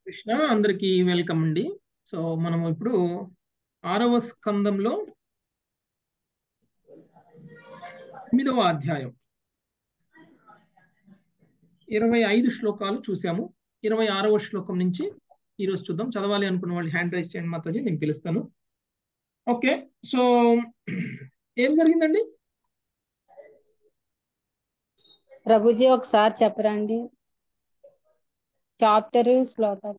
కృష్ణ అందరికీ వెల్కమ్ అండి సో మనం ఇప్పుడు ఆరవ స్కందంలో తొమ్మిదవ అధ్యాయం ఇరవై ఐదు శ్లోకాలు చూసాము ఇరవై ఆరవ శ్లోకం నుంచి ఈరోజు చూద్దాం చదవాలి అనుకున్న వాళ్ళు హ్యాండ్ రైజ్ చేయండి మాతాజీ నేను పిలుస్తాను ఓకే సో ఏం జరిగిందండి ప్రభుజీ ఒకసారి చెప్పరండి చాప్టర్ శ్లోకం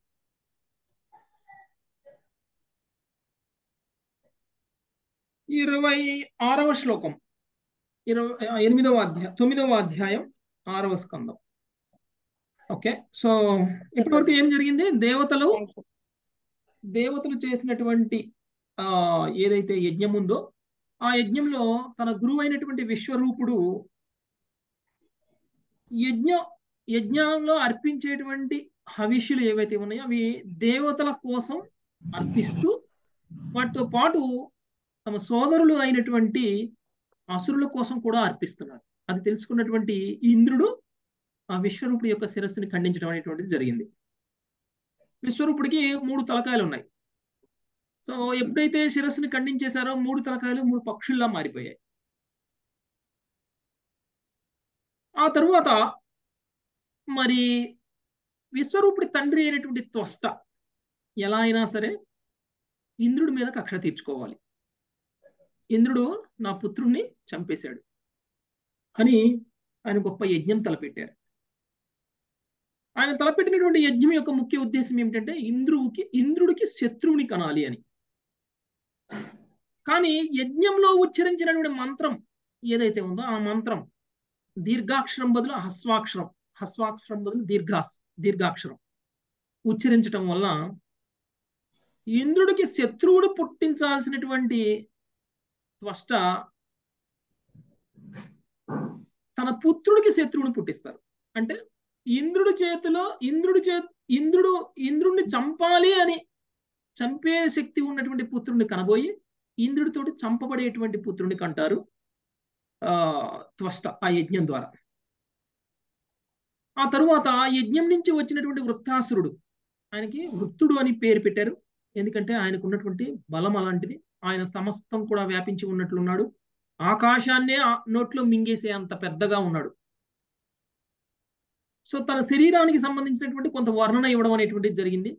ఇరవై ఆరవ శ్లోకం ఇరవై ఎనిమిదవ అధ్యాయం తొమ్మిదవ అధ్యాయం ఆరవ స్కందం ఓకే సో ఇప్పటివరకు ఏం జరిగింది దేవతలు Thank you. దేవతలు చేసినటువంటి ఆ ఏదైతే యజ్ఞం ఉందో ఆ యజ్ఞంలో తన గురువు అయినటువంటి విశ్వరూపుడు యజ్ఞ యజ్ఞంలో అర్పించేటువంటి హవిష్యులు ఏవైతే ఉన్నాయో అవి దేవతల కోసం అర్పిస్తూ వాటితో పాటు తమ సోదరులు అయినటువంటి అసురుల కోసం కూడా అర్పిస్తున్నారు అది తెలుసుకున్నటువంటి ఇంద్రుడు ఆ విశ్వరూపుడి యొక్క శిరస్సుని ఖండించడం అనేటువంటిది జరిగింది విశ్వరూపుడికి మూడు తలకాయలు ఉన్నాయి సో ఎప్పుడైతే శిరస్సుని ఖండించేశారో మూడు తలకాయలు మూడు పక్షుల్లా మారిపోయాయి ఆ తరువాత మరి విశ్వరూపుడి తండ్రి అయినటువంటి త్వష్ట ఎలా అయినా సరే ఇంద్రుడి మీద కక్ష తీర్చుకోవాలి ఇంద్రుడు నా పుత్రుణ్ణి చంపేశాడు అని ఆయన గొప్ప యజ్ఞం తలపెట్టారు ఆయన తలపెట్టినటువంటి యజ్ఞం యొక్క ముఖ్య ఉద్దేశం ఏమిటంటే ఇంద్రుడికి ఇంద్రుడికి శత్రువుని కనాలి అని కానీ యజ్ఞంలో ఉచ్చరించినటువంటి మంత్రం ఏదైతే ఉందో ఆ మంత్రం దీర్ఘాక్షరం బదులు హస్వాక్షరం హస్వాక్షరం బదులు దీర్ఘాస్ దీర్ఘాక్షరం ఉచ్చరించటం వల్ల ఇంద్రుడికి శత్రువుడు పుట్టించాల్సినటువంటి త్వష్ట తన పుత్రుడికి శత్రువుని పుట్టిస్తారు అంటే ఇంద్రుడి చేతిలో ఇంద్రుడి చే ఇంద్రుడు ఇంద్రుడిని చంపాలి అని చంపే శక్తి ఉన్నటువంటి పుత్రుడిని కనబోయి ఇంద్రుడితోటి చంపబడేటువంటి పుత్రుడిని కంటారు ఆ త్వష్ట ఆ యజ్ఞం ద్వారా ఆ తరువాత ఆ యజ్ఞం నుంచి వచ్చినటువంటి వృత్తాసురుడు ఆయనకి వృత్తుడు అని పేరు పెట్టారు ఎందుకంటే ఆయనకు ఉన్నటువంటి బలం అలాంటిది ఆయన సమస్తం కూడా వ్యాపించి ఉన్నట్లున్నాడు ఆకాశాన్నే ఆ నోట్లో మింగేసే అంత పెద్దగా ఉన్నాడు సో తన శరీరానికి సంబంధించినటువంటి కొంత వర్ణన ఇవ్వడం అనేటువంటిది జరిగింది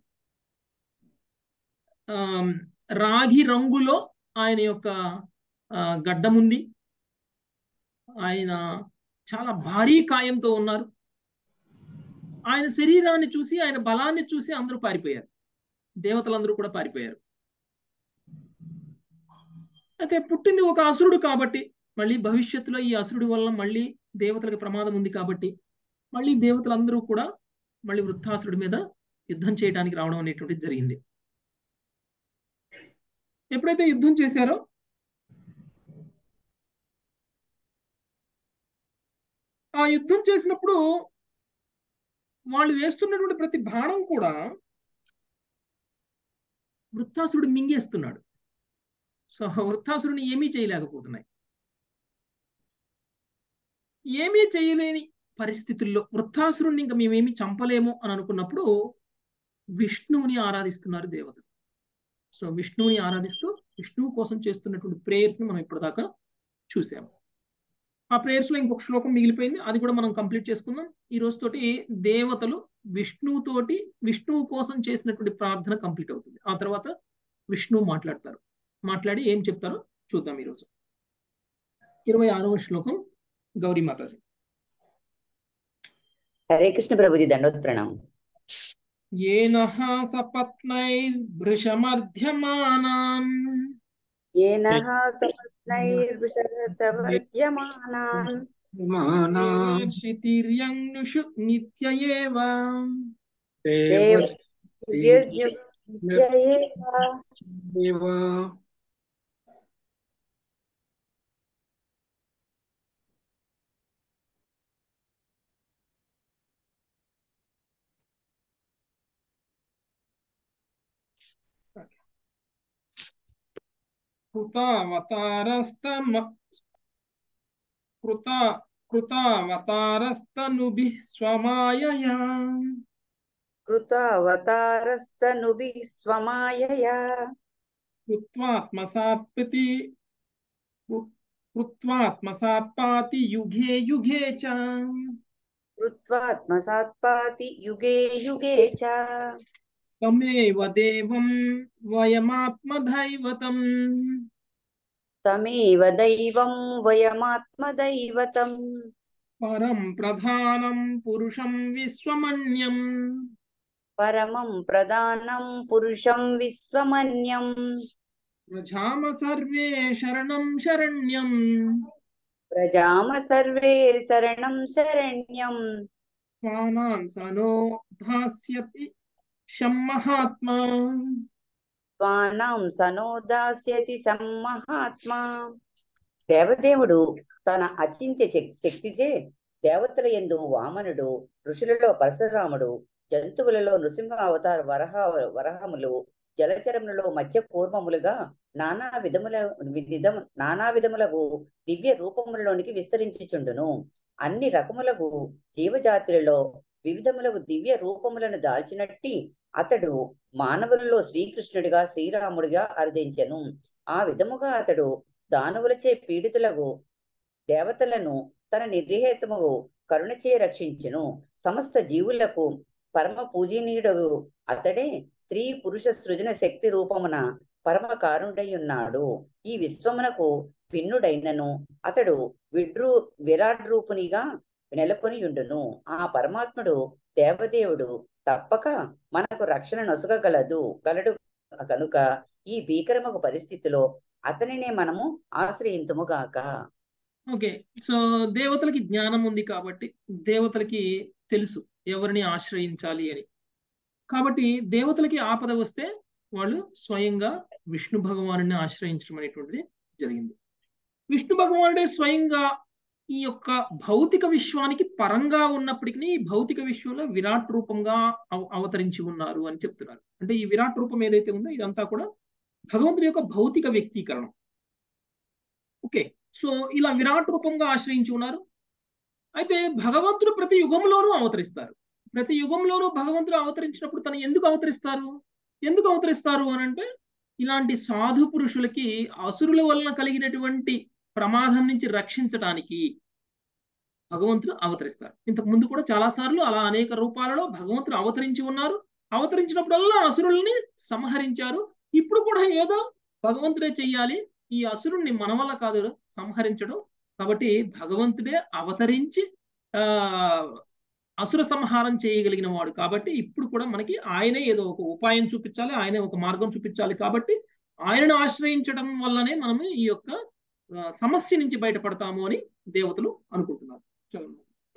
ఆ రాగి రంగులో ఆయన యొక్క గడ్డం ఉంది ఆయన చాలా భారీ కాయంతో ఉన్నారు ఆయన శరీరాన్ని చూసి ఆయన బలాన్ని చూసి అందరూ పారిపోయారు దేవతలందరూ కూడా పారిపోయారు అయితే పుట్టింది ఒక అసురుడు కాబట్టి మళ్ళీ భవిష్యత్తులో ఈ అసురుడి వల్ల మళ్ళీ దేవతలకు ప్రమాదం ఉంది కాబట్టి మళ్ళీ దేవతలందరూ కూడా మళ్ళీ వృత్తాసురుడి మీద యుద్ధం చేయడానికి రావడం అనేటువంటిది జరిగింది ఎప్పుడైతే యుద్ధం చేశారో ఆ యుద్ధం చేసినప్పుడు వాళ్ళు వేస్తున్నటువంటి ప్రతి బాణం కూడా వృత్తాసురుడు మింగేస్తున్నాడు సో వృత్తాసురుని ఏమీ చేయలేకపోతున్నాయి ఏమీ చేయలేని పరిస్థితుల్లో వృత్తాసురుణ్ణి ఇంకా మేమేమి చంపలేము అని అనుకున్నప్పుడు విష్ణువుని ఆరాధిస్తున్నారు దేవతలు సో విష్ణువుని ఆరాధిస్తూ విష్ణువు కోసం చేస్తున్నటువంటి ప్రేయర్స్ని మనం ఇప్పటిదాకా చూసాము ఆ ప్రేయర్స్లో ఇంకొక శ్లోకం మిగిలిపోయింది అది కూడా మనం కంప్లీట్ చేసుకుందాం ఈ రోజుతోటి దేవతలు విష్ణువుతోటి విష్ణువు కోసం చేసినటువంటి ప్రార్థన కంప్లీట్ అవుతుంది ఆ తర్వాత విష్ణువు మాట్లాడతారు మాట్లాడి ఏం చెప్తారో చూద్దాం ఈరోజు ఇరవై ఆరవ శ్లోకం గౌరీ మాతాజీ హరే కృష్ణ ప్రభుజీ దండోత్ ప్రణామం ఏన సపత్నైర్భృశమర్ధ్యమానాన్ येन सपत्नैर्वृषभसवर्ध्यमानान् శితిర్యంనుషు నిత్య ఏవ नित्य एव కృతావతారస్తమ కృత కృతావతారస్తనుభిः స్వమాయయా కృతావతారస్తనుభిः స్వమాయయా కృత్వాత్మసాత్పతి కృత్వాత్మసాత్పాతి యుగే యుగే చ కృత్వాత్మసాత్పాతి యుగే యుగే చ తమేవ దేవం వయమాత్మదైవతం తమేవ దైవం వయమాత్మదైవతం పరం ప్రధానం పురుషం విశ్వమన్యం పరమం ప్రధానం పురుషం విశ్వమన్యం ప్రజామ సర్వే శరణం శరణ్యం ప్రజామ సర్వే శరణం శరణ్యం స్వానాం సనో దాస్యతి మహాత్మా స్వానాం సనోదాస్యతి సమ్మహాత్మా దేవదేవుడు తన అచింత్య శక్- శక్తిచే దేవతల యందు వామనుడు ఋషులలో పరశురాముడు జంతువులలో నృసింహ అవతార వరహ వరహములు జలచరములలో మధ్య కూర్మములుగా నానా విధముల విధం నానా విధములకు దివ్య రూపములలోనికి విస్తరించుచుండును అన్ని రకములకు జీవజాతులలో వివిధములకు దివ్య రూపములను దాల్చినట్టి అతడు మానవులలో శ్రీకృష్ణుడిగా శ్రీరాముడిగా అరుదించెను ఆ విధముగా అతడు దానవులచే పీడితులకు దేవతలను తన నిర్హేతముగు కరుణచే రక్షించును సమస్త జీవులకు పరమ పూజనీయుడు అతడే స్త్రీ పురుష సృజన శక్తి రూపమున పరమ కారుండయున్నాడు ఈ విశ్వమునకు భిన్నుడైనను అతడు విడ్రూ విరాట్ రూపునిగా నెలకొని ఉండును ఆ పరమాత్ముడు దేవదేవుడు తప్పక మనకు రక్షణ నొసగగలదు గలడు కనుక ఈ భీకరమగు పరిస్థితిలో అతనినే మనము ఆశ్రయింతుముగాక ఓకే సో దేవతలకి జ్ఞానం ఉంది కాబట్టి దేవతలకి తెలుసు ఎవరిని ఆశ్రయించాలి అని కాబట్టి దేవతలకి ఆపద వస్తే వాళ్ళు స్వయంగా విష్ణు భగవాను ఆశ్రయించడం అనేటువంటిది జరిగింది విష్ణు భగవానుడే స్వయంగా ఈ యొక్క భౌతిక విశ్వానికి పరంగా ఉన్నప్పటికీ ఈ భౌతిక విశ్వంలో విరాట్ రూపంగా అవ- అవతరించి ఉన్నారు అని చెప్తున్నారు అంటే ఈ విరాట్ రూపం ఏదైతే ఉందో ఇదంతా కూడా భగవంతుడి యొక్క భౌతిక వ్యక్తీకరణం ఓకే సో ఇలా విరాట్ రూపంగా ఆశ్రయించి ఉన్నారు అయితే భగవంతుడు ప్రతి యుగంలోనూ అవతరిస్తారు ప్రతి యుగంలోనూ భగవంతుడు అవతరించినప్పుడు తను ఎందుకు అవతరిస్తారు ఎందుకు అవతరిస్తారు అని అంటే ఇలాంటి సాధు పురుషులకి అసురుల వలన కలిగినటువంటి ప్రమాదం నుంచి రక్షించడానికి భగవంతుడు అవతరిస్తారు ఇంతకు ముందు కూడా చాలా సార్లు అలా అనేక రూపాలలో భగవంతుడు అవతరించి ఉన్నారు అవతరించినప్పుడల్లా అసురుల్ని సంహరించారు ఇప్పుడు కూడా ఏదో భగవంతుడే చెయ్యాలి ఈ అసురుణ్ణి మన వల్ల కాదు సంహరించడం కాబట్టి భగవంతుడే అవతరించి ఆ అసుర సంహారం చేయగలిగిన వాడు కాబట్టి ఇప్పుడు కూడా మనకి ఆయనే ఏదో ఒక ఉపాయం చూపించాలి ఆయనే ఒక మార్గం చూపించాలి కాబట్టి ఆయనను ఆశ్రయించడం వల్లనే మనము ఈ యొక్క ఆ, సమస్య నుంచి బయటపడతాము అని దేవతలు అనుకుంటున్నారు చదవండి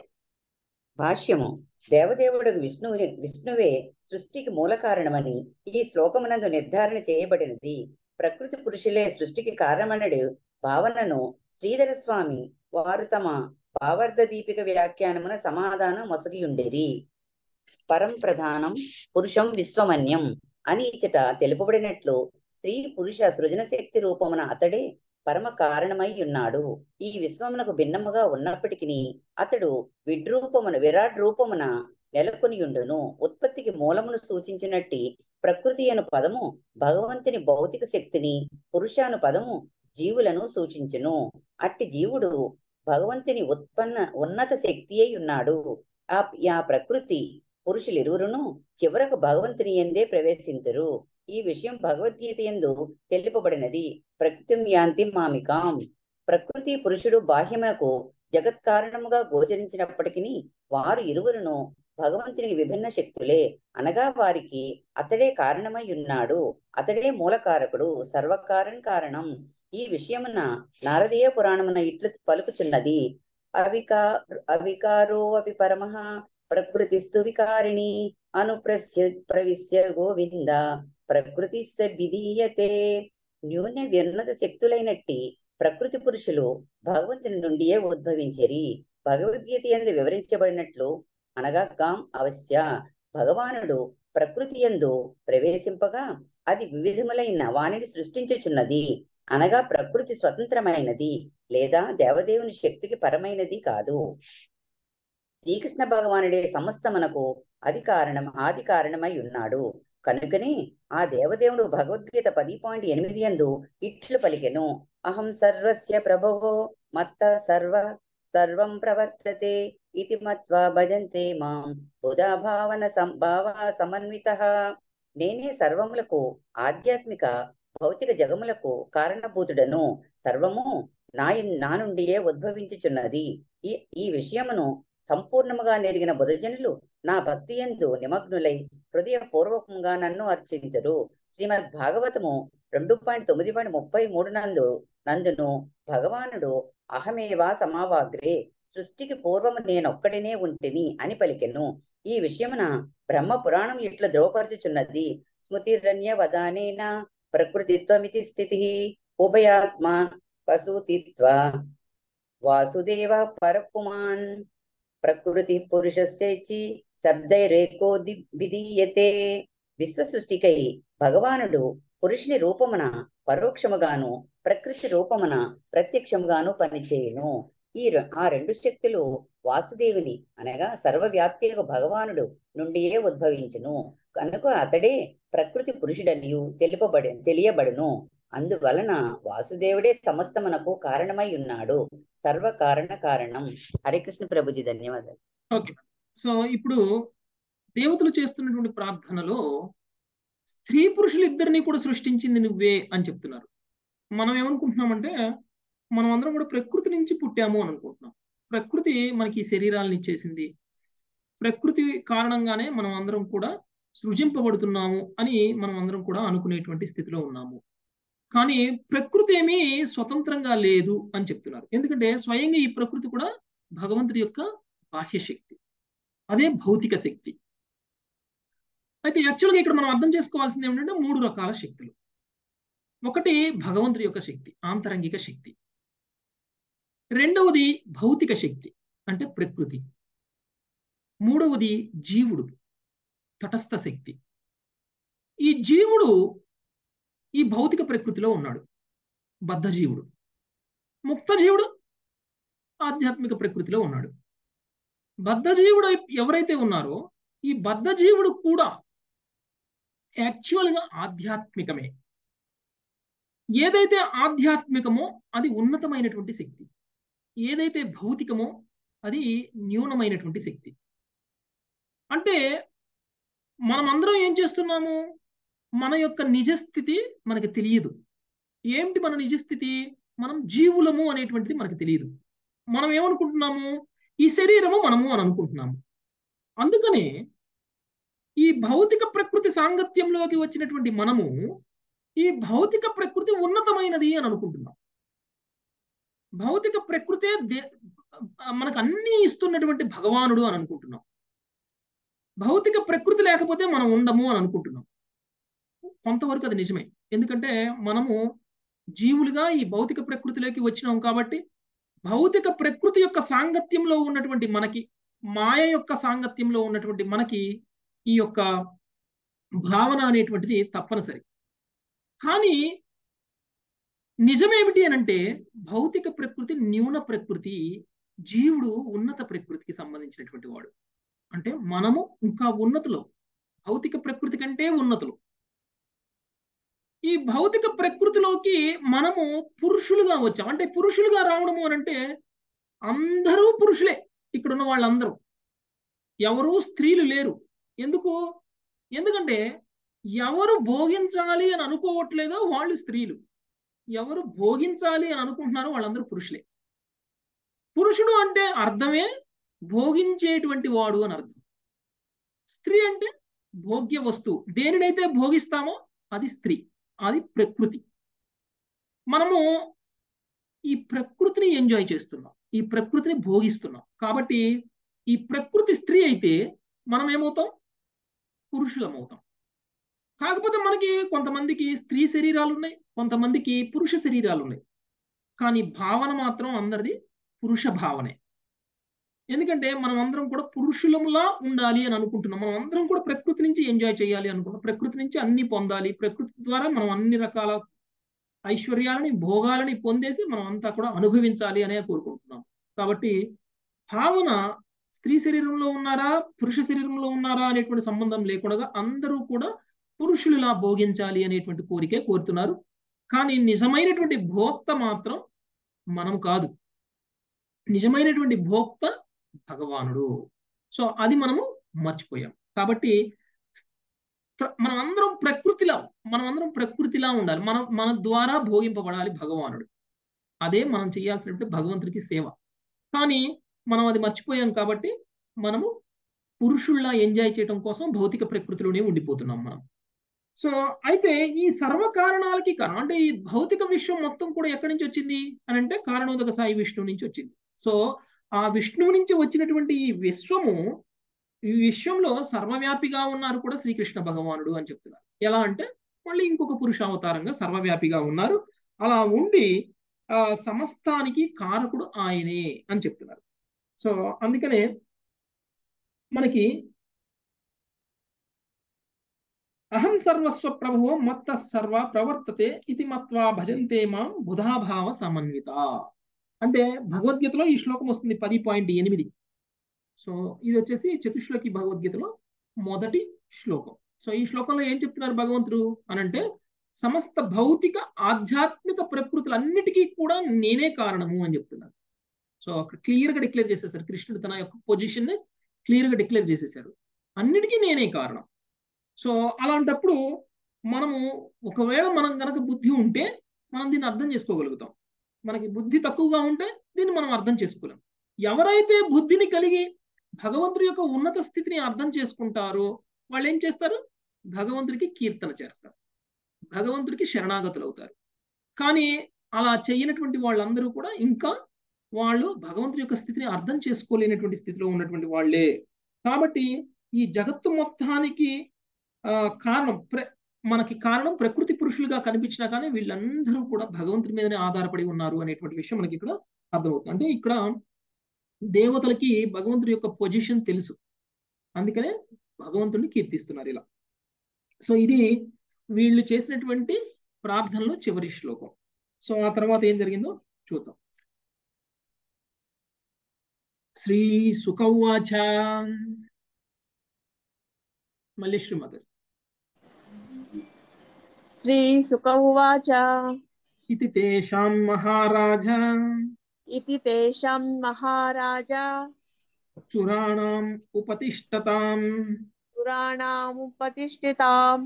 భాష్యము దేవదేవుడు విష్ణువుని విష్ణువే సృష్టికి మూల కారణమని ఈ శ్లోకమునందు నిర్ధారణ చేయబడినది ప్రకృతి పురుషులే సృష్టికి కారణమనడు భావనను శ్రీధర స్వామి వారు తమ భావార్థ దీపిక వ్యాఖ్యానమున సమాధానం మొసగియుండిరి పరం ప్రధానం పురుషం విశ్వమన్యం అని ఇచ్చట తెలుపబడినట్లు స్త్రీ పురుష సృజన శక్తి రూపమున అతడే పరమ కారణమై ఉన్నాడు ఈ విశ్వమునకు భిన్నముగా ఉన్నప్పటికీ అతడు విడ్రూపమున విరాట్ రూపమున నెలకొనియుండును ఉత్పత్తికి మూలమును సూచించినట్టి ప్రకృతి అను పదము భగవంతుని భౌతిక శక్తిని పురుష అను పదము జీవులను సూచించును అట్టి జీవుడు భగవంతుని ఉత్పన్న ఉన్నత శక్తి అయి ఉన్నాడు ఆ ఆ ప్రకృతి పురుషులిరువురును చివరకు భగవంతుని ఎందే ప్రవేశింతురు ఈ విషయం భగవద్గీత ఎందు తెలుపబడినది ప్రకృతిం యాంతి మామికాం ప్రకృతి పురుషుడు బాహ్యమునకు జగత్ కారణముగా గోచరించినప్పటికీ వారు ఇరువురును భగవంతునికి విభిన్న శక్తులే అనగా వారికి అతడే కారణమై ఉన్నాడు అతడే మూలకారకుడు సర్వకారణ కారణం ఈ విషయమున నారదీయ పురాణమున ఇట్లు పలుకుచున్నది అవికా అవికారో అవి పరమః ప్రకృతిస్తు వికారిణి అనుప్రస్య ప్రవిశ్య గోవింద ప్రకృతి విధీయతే న్యూన విన్నత శక్తులైనట్టి ప్రకృతి పురుషులు భగవంతుని నుండియే ఉద్భవించరి భగవద్గీత ఎందు వివరించబడినట్లు అనగా కాం అవశ్య భగవానుడు ప్రకృతి ఎందు ప్రవేశింపగా అది వివిధములైన వాణిని సృష్టించుచున్నది అనగా ప్రకృతి స్వతంత్రమైనది లేదా దేవదేవుని శక్తికి పరమైనది కాదు శ్రీకృష్ణ భగవానుడే సమస్తమునకు అది కారణం ఆది కారణమై ఉన్నాడు కనుకనే ఆ దేవదేవుడు భగవద్గీత పది పాయింట్ ఎనిమిది ఎందు ఇట్లు పలికెను అహం సర్వస్య ప్రభవో మత్త సర్వ సర్వం ప్రవర్తతే ఇతి మత్వా భజంతే మాం బుధా భావన సంభావ సమన్విత నేనే సర్వములకు ఆధ్యాత్మిక భౌతిక జగములకు కారణభూతుడను సర్వము నా నా నుండియే ఉద్భవించుచున్నది ఈ ఈ విషయమును సంపూర్ణముగా నెరిగిన బుధజనులు నా భక్తి ఎందు నిమగ్నులై హృదయపూర్వకంగా నన్ను అర్చించరు శ్రీమద్ భాగవతము రెండు పాయింట్ తొమ్మిది పాయింట్ ముప్పై మూడు నందు నందును భగవానుడు అహమేవా సమావాగ్రే సృష్టికి పూర్వము నేనొక్కడినే ఉంటిని అని పలికెను ఈ విషయమున బ్రహ్మ పురాణం ఇట్లా ద్రోపరచుచున్నది స్మృతిరణ్య వదానేన ప్రకృతిత్వమితి స్థితి ఉభయాత్మ కసూతిత్వ వాసుదేవ పరపుమాన్ ప్రకృతి పురుషస్యచి శబ్దైరేకో విధీయతే విశ్వ సృష్టికై భగవానుడు పురుషుని రూపమున పరోక్షముగాను ప్రకృతి రూపమున ప్రత్యక్షముగాను పనిచేయును ఈ రె- ఆ రెండు శక్తులు వాసుదేవుని అనగా సర్వవ్యాప్తి భగవానుడు నుండియే ఉద్భవించును కనుక అతడే ప్రకృతి పురుషుడనియు తెలుపబడి తెలియబడును అందువలన వాసుదేవుడే సమస్తమునకు కారణమై ఉన్నాడు సర్వ కారణ కారణం హరికృష్ణ ప్రభుజీ ధన్యవాదాలు ఓకే సో ఇప్పుడు దేవతలు చేస్తున్నటువంటి ప్రార్థనలో స్త్రీ పురుషులు ఇద్దరిని కూడా సృష్టించింది నువ్వే అని చెప్తున్నారు మనం ఏమనుకుంటున్నామంటే మనం అందరం కూడా ప్రకృతి నుంచి పుట్టాము అని అనుకుంటున్నాం ప్రకృతి మనకి ఈ శరీరాలను ఇచ్చేసింది ప్రకృతి కారణంగానే మనం అందరం కూడా సృజింపబడుతున్నాము అని మనం అందరం కూడా అనుకునేటువంటి స్థితిలో ఉన్నాము కానీ ప్రకృతి ఏమీ స్వతంత్రంగా లేదు అని చెప్తున్నారు ఎందుకంటే స్వయంగా ఈ ప్రకృతి కూడా భగవంతుడి యొక్క బాహ్య శక్తి అదే భౌతిక శక్తి అయితే యాక్చువల్గా ఇక్కడ మనం అర్థం చేసుకోవాల్సింది ఏమిటంటే మూడు రకాల శక్తులు ఒకటి భగవంతుడి యొక్క శక్తి ఆంతరంగిక శక్తి రెండవది భౌతిక శక్తి అంటే ప్రకృతి మూడవది జీవుడు తటస్థ శక్తి ఈ జీవుడు ఈ భౌతిక ప్రకృతిలో ఉన్నాడు బద్ధజీవుడు ముక్త జీవుడు ఆధ్యాత్మిక ప్రకృతిలో ఉన్నాడు బద్ధజీవుడు ఎవరైతే ఉన్నారో ఈ బద్ధజీవుడు కూడా యాక్చువల్గా ఆధ్యాత్మికమే ఏదైతే ఆధ్యాత్మికమో అది ఉన్నతమైనటువంటి శక్తి ఏదైతే భౌతికమో అది న్యూనమైనటువంటి శక్తి అంటే మనమందరం ఏం చేస్తున్నాము మన యొక్క నిజస్థితి మనకి తెలియదు ఏమిటి మన నిజస్థితి మనం జీవులము అనేటువంటిది మనకు తెలియదు మనం ఏమనుకుంటున్నాము ఈ శరీరము మనము అని అనుకుంటున్నాము అందుకనే ఈ భౌతిక ప్రకృతి సాంగత్యంలోకి వచ్చినటువంటి మనము ఈ భౌతిక ప్రకృతి ఉన్నతమైనది అని అనుకుంటున్నాం భౌతిక ప్రకృతే దే మనకు అన్ని ఇస్తున్నటువంటి భగవానుడు అని అనుకుంటున్నాం భౌతిక ప్రకృతి లేకపోతే మనం ఉండము అని అనుకుంటున్నాం కొంతవరకు అది నిజమే ఎందుకంటే మనము జీవులుగా ఈ భౌతిక ప్రకృతిలోకి వచ్చినాం కాబట్టి భౌతిక ప్రకృతి యొక్క సాంగత్యంలో ఉన్నటువంటి మనకి మాయ యొక్క సాంగత్యంలో ఉన్నటువంటి మనకి ఈ యొక్క భావన అనేటువంటిది తప్పనిసరి కానీ నిజమేమిటి అని అంటే భౌతిక ప్రకృతి న్యూన ప్రకృతి జీవుడు ఉన్నత ప్రకృతికి సంబంధించినటువంటి వాడు అంటే మనము ఇంకా ఉన్నతులు భౌతిక ప్రకృతి కంటే ఉన్నతులు ఈ భౌతిక ప్రకృతిలోకి మనము పురుషులుగా వచ్చాం అంటే పురుషులుగా రావడము అని అంటే అందరూ పురుషులే ఇక్కడ ఉన్న వాళ్ళందరూ ఎవరు స్త్రీలు లేరు ఎందుకు ఎందుకంటే ఎవరు భోగించాలి అని అనుకోవట్లేదో వాళ్ళు స్త్రీలు ఎవరు భోగించాలి అని అనుకుంటున్నారో వాళ్ళందరూ పురుషులే పురుషుడు అంటే అర్థమే భోగించేటువంటి వాడు అని అర్థం స్త్రీ అంటే భోగ్య వస్తువు దేనినైతే భోగిస్తామో అది స్త్రీ అది ప్రకృతి మనము ఈ ప్రకృతిని ఎంజాయ్ చేస్తున్నాం ఈ ప్రకృతిని భోగిస్తున్నాం కాబట్టి ఈ ప్రకృతి స్త్రీ అయితే మనం ఏమవుతాం పురుషులమవుతాం కాకపోతే మనకి కొంతమందికి స్త్రీ శరీరాలు ఉన్నాయి కొంతమందికి పురుష శరీరాలు ఉన్నాయి కానీ భావన మాత్రం అందరిది పురుష భావనే ఎందుకంటే మనం అందరం కూడా పురుషులములా ఉండాలి అని అనుకుంటున్నాం మనం అందరం కూడా ప్రకృతి నుంచి ఎంజాయ్ చేయాలి అనుకుంటున్నాం ప్రకృతి నుంచి అన్ని పొందాలి ప్రకృతి ద్వారా మనం అన్ని రకాల ఐశ్వర్యాలని భోగాలని పొందేసి మనం అంతా కూడా అనుభవించాలి అనే కోరుకుంటున్నాం కాబట్టి భావన స్త్రీ శరీరంలో ఉన్నారా పురుష శరీరంలో ఉన్నారా అనేటువంటి సంబంధం లేకుండా అందరూ కూడా పురుషులులా భోగించాలి అనేటువంటి కోరికే కోరుతున్నారు కానీ నిజమైనటువంటి భోక్త మాత్రం మనం కాదు నిజమైనటువంటి భోక్త భగవానుడు సో అది మనము మర్చిపోయాం కాబట్టి ప్ర- మనం అందరం ప్రకృతిలా మనం అందరం ప్రకృతిలా ఉండాలి మనం మన ద్వారా భోగింపబడాలి భగవానుడు అదే మనం చేయాల్సినటువంటి భగవంతుడికి సేవ కానీ మనం అది మర్చిపోయాం కాబట్టి మనము పురుషుల్లా ఎంజాయ్ చేయడం కోసం భౌతిక ప్రకృతిలోనే ఉండిపోతున్నాం మనం సో అయితే ఈ సర్వ కారణాలకి కారణం అంటే ఈ భౌతిక విశ్వం మొత్తం కూడా ఎక్కడి నుంచి వచ్చింది అని అంటే కారణోదక సాయి విష్ణువు నుంచి వచ్చింది సో ఆ విష్ణువు నుంచి వచ్చినటువంటి ఈ విశ్వము ఈ విశ్వంలో సర్వవ్యాపిగా ఉన్నారు కూడా శ్రీకృష్ణ భగవానుడు అని చెప్తున్నారు ఎలా అంటే మళ్ళీ ఇంకొక పురుష అవతారంగా సర్వవ్యాపిగా ఉన్నారు అలా ఉండి ఆ సమస్తానికి కారకుడు ఆయనే అని చెప్తున్నారు సో అందుకనే మనకి అహం సర్వస్వ ప్రభో మత్త సర్వ ప్రవర్తతే ఇది మత్వా భజంతే మాం బుధాభావ సమన్విత అంటే భగవద్గీతలో ఈ శ్లోకం వస్తుంది పది పాయింట్ ఎనిమిది సో ఇది వచ్చేసి చతుశ్లోకి భగవద్గీతలో మొదటి శ్లోకం సో ఈ శ్లోకంలో ఏం చెప్తున్నారు భగవంతుడు అనంటే సమస్త భౌతిక ఆధ్యాత్మిక ప్రకృతులన్నిటికీ కూడా నేనే కారణము అని చెప్తున్నారు సో అక్కడ క్లియర్ గా డిక్లేర్ చేసేసారు కృష్ణుడు తన యొక్క పొజిషన్ ని క్లియర్ గా డిక్లేర్ చేసేసారు అన్నిటికీ నేనే కారణం సో అలాంటప్పుడు మనము ఒకవేళ మనం గనక బుద్ధి ఉంటే మనం దీన్ని అర్థం చేసుకోగలుగుతాం మనకి బుద్ధి తక్కువగా ఉంటే దీన్ని మనం అర్థం చేసుకోలేం ఎవరైతే బుద్ధిని కలిగి భగవంతుడి యొక్క ఉన్నత స్థితిని అర్థం చేసుకుంటారో వాళ్ళు ఏం చేస్తారు భగవంతుడికి కీర్తన చేస్తారు భగవంతుడికి శరణాగతులు అవుతారు కానీ అలా చేయనటువంటి వాళ్ళందరూ కూడా ఇంకా వాళ్ళు భగవంతుడి యొక్క స్థితిని అర్థం చేసుకోలేనటువంటి స్థితిలో ఉన్నటువంటి వాళ్ళే కాబట్టి ఈ జగత్తు మొత్తానికి ఆ కారణం ప్ర మనకి కారణం ప్రకృతి పురుషులుగా కనిపించినా కానీ వీళ్ళందరూ కూడా భగవంతుడి మీదనే ఆధారపడి ఉన్నారు అనేటువంటి విషయం మనకి ఇక్కడ అర్థమవుతుంది అంటే ఇక్కడ దేవతలకి భగవంతుడి యొక్క పొజిషన్ తెలుసు అందుకనే భగవంతుడిని కీర్తిస్తున్నారు ఇలా సో ఇది వీళ్ళు చేసినటువంటి ప్రార్థనలో చివరి శ్లోకం సో ఆ తర్వాత ఏం జరిగిందో చూద్దాం శ్రీ సుఖవాచ మళ్ళీ శ్రీమతి శ్రీ సుఖ ఉవాచ ఇది తేషాం మహారాజ ఇతి తేషాం మహారాజా సురాణాం ఉపతిష్టతాం పురాణాముపతిష్ఠితాం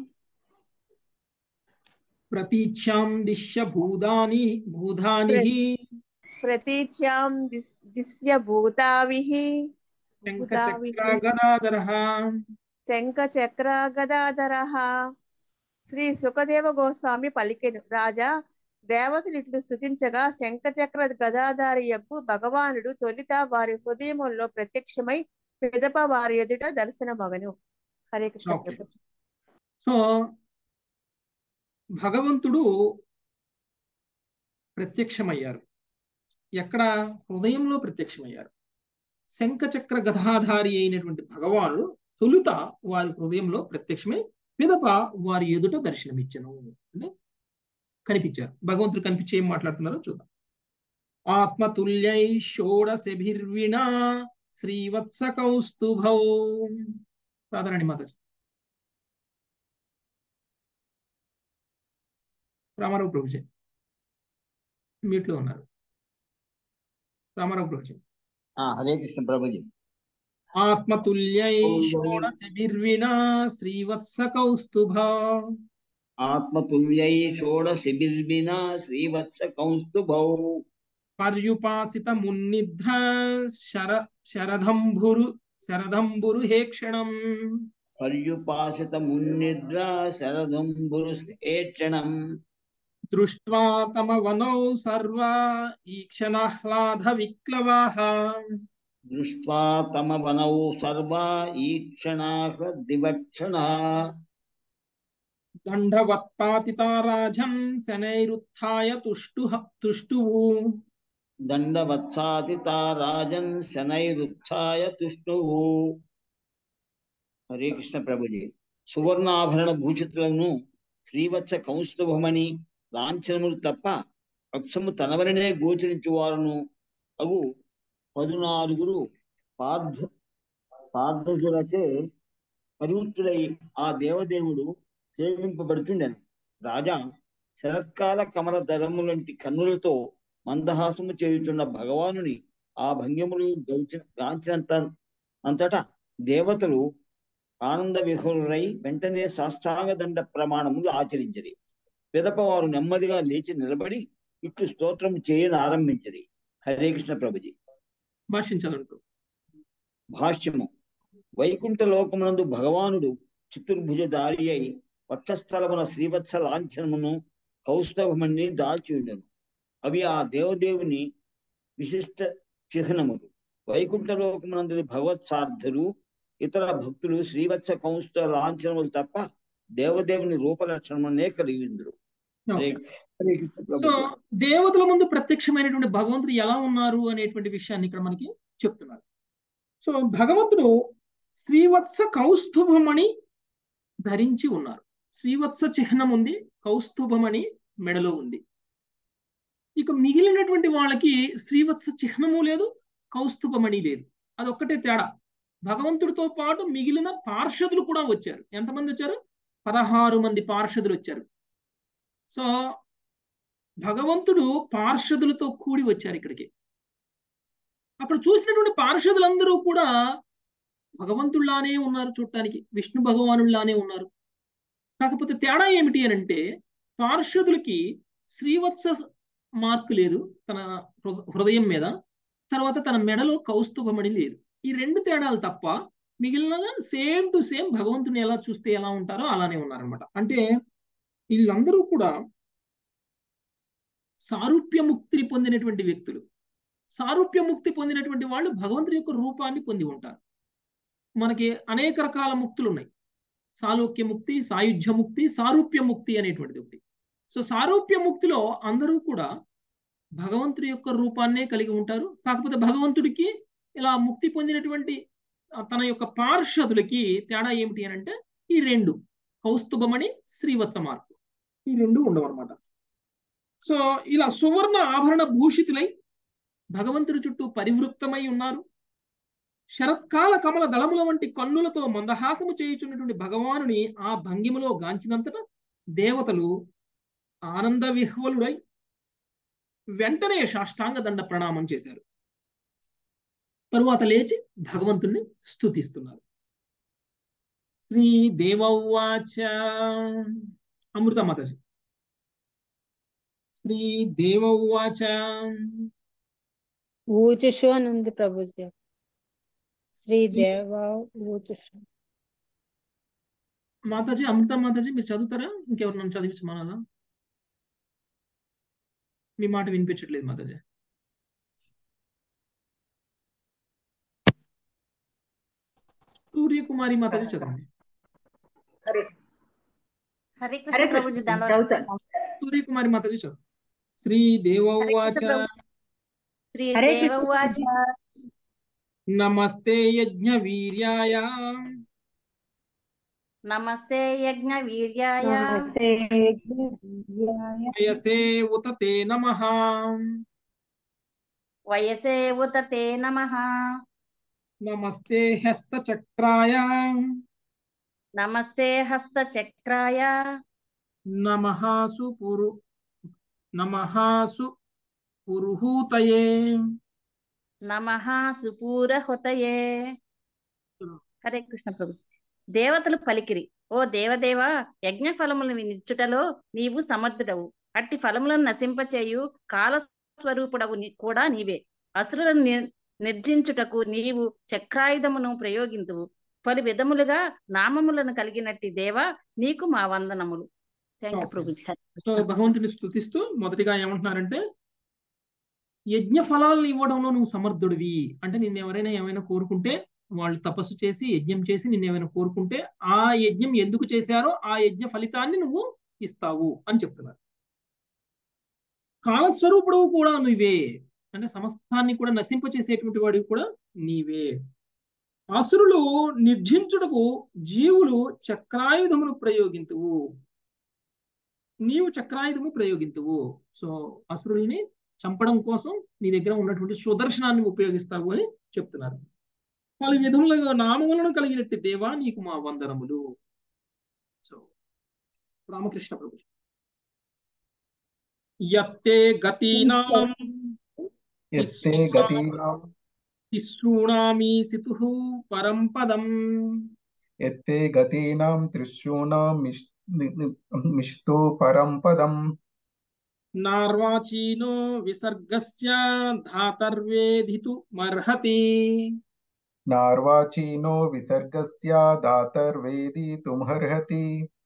ప్రతీచ్యాం దిశ్య భూదాని భూధాని ప్రతీచ్యాం దిస్- దిశ్య భూతావిః శంఖచక్ర గదాధర శంఖ చక్ర గదాధరః శ్రీ సుఖదేవ గోస్వామి పలికెను రాజా దేవతలు ఇట్లు స్తుతించగా శంఖ చక్ర గదాధారి యొక్క భగవానుడు తొలిత వారి హృదయముల్లో ప్రత్యక్షమై పిదప వారి ఎదుట దర్శనమగను హరే కృష్ణ Okay. ప్రభు సో భగవంతుడు ప్రత్యక్షమయ్యారు ఎక్కడ హృదయంలో ప్రత్యక్షమయ్యారు శంఖచక్ర గదాధారి అయినటువంటి భగవానుడు తొలుత వారి హృదయంలో ప్రత్యక్షమై పిదప వారి ఎదుట దర్శనమిచ్చను అంటే కనిపించారు భగవంతుడు కనిపించి ఏం మాట్లాడుతున్నారో చూద్దాం ఆత్మతుల్యై షోడశభిర్వినా శ్రీవత్స కౌస్తుభౌ రాధారాణి మాతాజీ రామారావు ప్రభుజీ మీట్లో ఉన్నారు రామారావు ప్రభుజీ ఆ, హరే కృష్ణ ప్రభుజీ ఆత్మతుల్యై షోడశభిర్వినా శ్రీవత్స కౌస్తుభ ఆత్మతుల్యై షోడశిబిర్వినా శ్రీవత్స కౌస్తుభౌ పర్యుపాసిత మున్నిద్ర శర శరదంభురు శరదంబురు హేక్షణం పర్యుపాసిత మున్నిద్ర శరదంబురు ఏక్షణం దృష్ట్వా తమ వనౌ సర్వ ఈక్షణాహ్లాద విక్లవాః దృష్ట్వా తమ వనౌ సర్వా ఈక్షణాహ దివక్షణా దండవత్పాతితారాజం శనైరుత్థాయ తుష్టు తుష్టువు దండవత్సాతితా రాజన్ శనైరుత్థాయ తుష్ణువు హరే కృష్ణ ప్రభుజీ సువర్ణాభరణ భూషితులను శ్రీవత్స కౌస్తుభమని లాంఛనములు తప్ప పక్షము తనవలనే గోచరించు వారును అగు పదునాలుగురు పార్థ పార్థులచే పరివృత్తుడై ఆ దేవదేవుడు సేవింపబడుతుండెను రాజా శరత్కాల కమల ధరములంటి కన్నులతో మందహాసము చేయుచున్న భగవానుని ఆ భంగిములు గౌచి గాంచినంత అంతటా దేవతలు ఆనంద విహులై వెంటనే సాష్టాంగ దండ ప్రమాణములు ఆచరించరి పిదప వారు నెమ్మదిగా లేచి నిలబడి ఇట్లు స్తోత్రం చేయని ఆరంభించరి హరే కృష్ణ ప్రభుజీ భాషించాలంటూ భాష్యము వైకుంఠ లోకమునందు భగవానుడు చతుర్భుజధారి అయి వక్షస్థలమున శ్రీవత్స లాంఛనమును కౌస్తభమణి దాల్చి ఉండెను అవి ఆ దేవదేవుని విశిష్ట చిహ్నములు వైకుంఠ లోకమునందు భగవత్ సార్థులు ఇతర భక్తులు శ్రీవత్స కౌస్త లాంఛనములు తప్ప దేవదేవుని రూపలక్షణమునే కలిగి ఉందరు హరే హరే కృష్ణ సో ప్రభుజీ దేవతల ముందు ప్రత్యక్షమైనటువంటి భగవంతుడు ఎలా ఉన్నారు అనేటువంటి విషయాన్ని ఇక్కడ మనకి చెప్తున్నారు సో భగవంతుడు శ్రీవత్స కౌస్తుభమణి ధరించి ఉన్నారు శ్రీవత్స చిహ్నం ఉంది కౌస్తుభమణి మెడలో ఉంది ఇక మిగిలినటువంటి వాళ్ళకి శ్రీవత్స చిహ్నము లేదు కౌస్తుభమణి లేదు అదొక్కటే తేడా భగవంతుడితో పాటు మిగిలిన పార్షదులు కూడా వచ్చారు ఎంతమంది వచ్చారు పదహారు మంది పార్షదులు వచ్చారు సో భగవంతుడు పార్షదులతో కూడి వచ్చారు ఇక్కడికి అక్కడ చూసినటువంటి పార్షదులందరూ కూడా భగవంతుల్లానే ఉన్నారు చూడటానికి విష్ణు భగవానుల్లానే ఉన్నారు కాకపోతే తేడా ఏమిటి అని అంటే పార్షదులకి శ్రీవత్స మార్కు లేదు తన హృ- హృదయం మీద తర్వాత తన మెడలో కౌస్తుభమణి లేదు ఈ రెండు తేడాలు తప్ప మిగిలిన సేమ్ టు సేమ్ భగవంతుని ఎలా చూస్తే ఎలా ఉంటారో అలానే ఉన్నారనమాట అంటే వీళ్ళందరూ కూడా సారూప్య ముక్తిని పొందినటువంటి వ్యక్తులు సారూప్య ముక్తి పొందినటువంటి వాళ్ళు భగవంతుడి యొక్క రూపాన్ని పొంది ఉంటారు మనకి అనేక రకాల ముక్తులు ఉన్నాయి సాలోక్య ముక్తి సాయుధ్య ముక్తి సారూప్య ముక్తి అనేటువంటిది ఒకటి సో సారూప్య ముక్తిలో అందరూ కూడా భగవంతుడి యొక్క రూపాన్నే కలిగి ఉంటారు కాకపోతే భగవంతుడికి ఇలా ముక్తి పొందినటువంటి ఆ తన యొక్క పార్షదులకి తేడా ఏమిటి అని అంటే ఈ రెండు కౌస్తుభమణి శ్రీవత్స మార్పు ఈ రెండు ఉండవు అనమాట సో ఇలా సువర్ణ ఆభరణ భూషితులై భగవంతుడి చుట్టూ పరివృత్తమై ఉన్నారు శరత్కాల కమల దళముల వంటి కన్నులతో మందహాసము చేయుచున్నటువంటి భగవానుని ఆ భంగిమలో గాంచినంతట దేవతలు ఆనంద విహ్వలుడై వెంటనే సాష్టాంగ దండ ప్రణామం చేశారు తరువాత లేచి భగవంతుణ్ణి స్తుతిస్తున్నారు శ్రీ దేవవాచ అమృత మాతాజీ శ్రీ దేవవాచ ఊచుషు అని ఉంది ప్రభుజీ శ్రీదేవ ఊచుషు మాతాజీ అమృత మాతాజీ మీరు చదువుతారా ఇంకెవరు నన్ను చదివించమనాలా మీ మాట వినిపించట్లేదు మాతాజీ సూర్యకుమారి మాతాజీ చదవండి హరే హరే కృష్ణ హరే ప్రభుజీ కృష్ణ దండవతం చదువుతాను సూర్యకుమారి మాతాజీ చదువు శ్రీ దేవవాచ శ్రీ హరే దేవ కృష్ణ ఉవాచ నమస్తే యజ్ఞ వీర్యాయ నమస్తే యజ్ఞ వీర్యాయ నమస్తే దివ్యాయ వయసే ఉత తే నమః వయసే ఉత తే నమః నమస్తే హస్త చక్రాయ నమస్తే హస్త చక్రాయ నమః సుపురు నమః సు పురుహూతయే నమః సుపూరహుతయే హరే కృష్ణ ప్రభు దేవతలు పలికిరి ఓ దేవదేవ యజ్ఞ ఫలములను నిచ్చుటలో నీవు సమర్థుడవు అట్టి ఫలములను నశింపచేయు కాల స్వరూపుడవు ని- కూడా నీవే అసురులను ని- నిర్జించుటకు నీవు చక్రాయుధమును ప్రయోగింతువు పలు విధములుగా నామములను కలిగినట్టి దేవ నీకు మా వందనములు థ్యాంక్ యూ Okay. ప్రభుజీ హరే సో కృష్ణ. భగవంతుని స్తుతిస్తూ మొదటిగా ఏమంటున్నారంటే యజ్ఞ ఫలాలను ఇవ్వడంలో నువ్వు సమర్థుడివి అంటే నిన్ను ఎవరైనా ఏమైనా కోరుకుంటే వాళ్ళు తపస్సు చేసి యజ్ఞం చేసి నిన్ను ఏమైనా కోరుకుంటే ఆ యజ్ఞం ఎందుకు చేశారో ఆ యజ్ఞ ఫలితాన్ని నువ్వు ఇస్తావు అని చెప్తున్నారు కాలస్వరూపుడు కూడా నువ్వే అంటే సమస్తాన్ని కూడా నశింపచేసేటువంటి వాడివి కూడా నీవే అసురులు నిర్జించుటకు జీవులు చక్రాయుధమును ప్రయోగింతువు నీవు చక్రాయుధము ప్రయోగింతువు సో అసురుల్ని చంపడం కోసం నీ దగ్గర ఉన్నటువంటి సుదర్శనాన్ని ఉపయోగిస్తావు అని చెప్తున్నారు పలు విధములుగా నామములను కలిగినట్టు దేవా నీకు మా వందనములు సో రామకృష్ణ ప్రభు యత్తే గతీనాం యత్తే గతీనాం తిసృణామి సితుః పరం పదం యత్తే గతీనాం త్రిశూనాం మిష్ ని- ని- మిష్తో పరం పదం నార్వాచీనో విసర్గస్య ధాతర్వేధితు మర్హతి నార్వాచీనో విసర్గస్య దాతర్వేదితుమర్హతి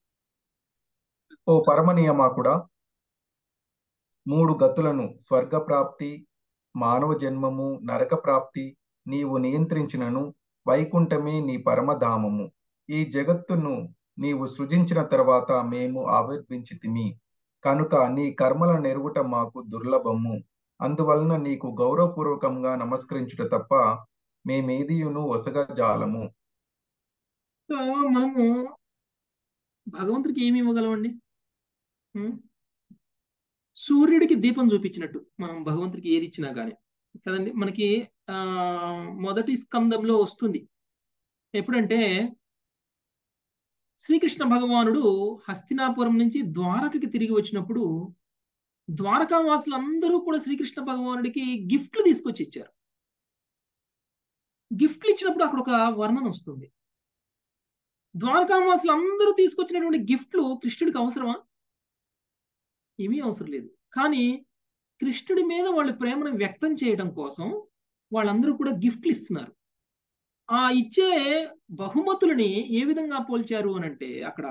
ఓ పరమ నియామకుడా మూడు గతులను స్వర్గ ప్రాప్తి మానవ జన్మము నరక ప్రాప్తి నీవు నియంత్రించినను వైకుంఠమే నీ పరమధామము ఈ జగత్తును నీవు సృజించిన తర్వాత మేము ఆవిర్భించితిమి కనుక నీ కర్మల నెరుగుట మాకు దుర్లభము అందువలన నీకు గౌరవపూర్వకంగా నమస్కరించుట తప్ప మేమేదియును ఒసగ జాలము సో మనము భగవంతుడికి ఏమి ఇవ్వగలమండి ఉం? సూర్యుడికి దీపం చూపించినట్టు మనం భగవంతుడికి ఏది ఇచ్చినా కానీ కదండి మనకి ఆ మొదటి స్కందంలో వస్తుంది ఎప్పుడంటే శ్రీకృష్ణ భగవానుడు హస్తినాపురం నుంచి ద్వారకకి తిరిగి వచ్చినప్పుడు ద్వారకా వాసులందరూ కూడా శ్రీకృష్ణ భగవానుడికి గిఫ్ట్లు తీసుకొచ్చి ఇచ్చారు గిఫ్ట్లు ఇచ్చినప్పుడు అక్కడ ఒక వర్ణన వస్తుంది ద్వారకావాసులు అందరూ తీసుకొచ్చినటువంటి గిఫ్ట్లు కృష్ణుడికి అవసరమా ఏమీ అవసరం లేదు కానీ కృష్ణుడి మీద వాళ్ళ ప్రేమను వ్యక్తం చేయడం కోసం వాళ్ళందరూ కూడా గిఫ్ట్లు ఇస్తున్నారు ఆ ఇచ్చే బహుమతులని ఏ విధంగా పోల్చారు అని అంటే అక్కడ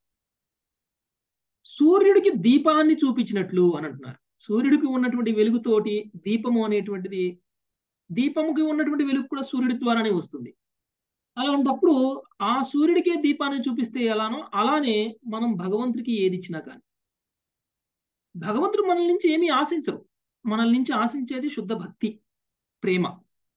సూర్యుడికి దీపాన్ని చూపించినట్లు అని అంటున్నారు సూర్యుడికి ఉన్నటువంటి వెలుగుతోటి దీపము అనేటువంటిది దీపముకి ఉన్నటువంటి వెలుగు కూడా సూర్యుడి ద్వారానే వస్తుంది అలా ఉన్నప్పుడు ఆ సూర్యుడికే దీపాన్ని చూపిస్తే ఎలానో అలానే మనం భగవంతుడికి ఏది ఇచ్చినా కానీ భగవంతుడు మనల్ నుంచి ఏమీ ఆశించరు మనల్ నుంచి ఆశించేది శుద్ధ భక్తి ప్రేమ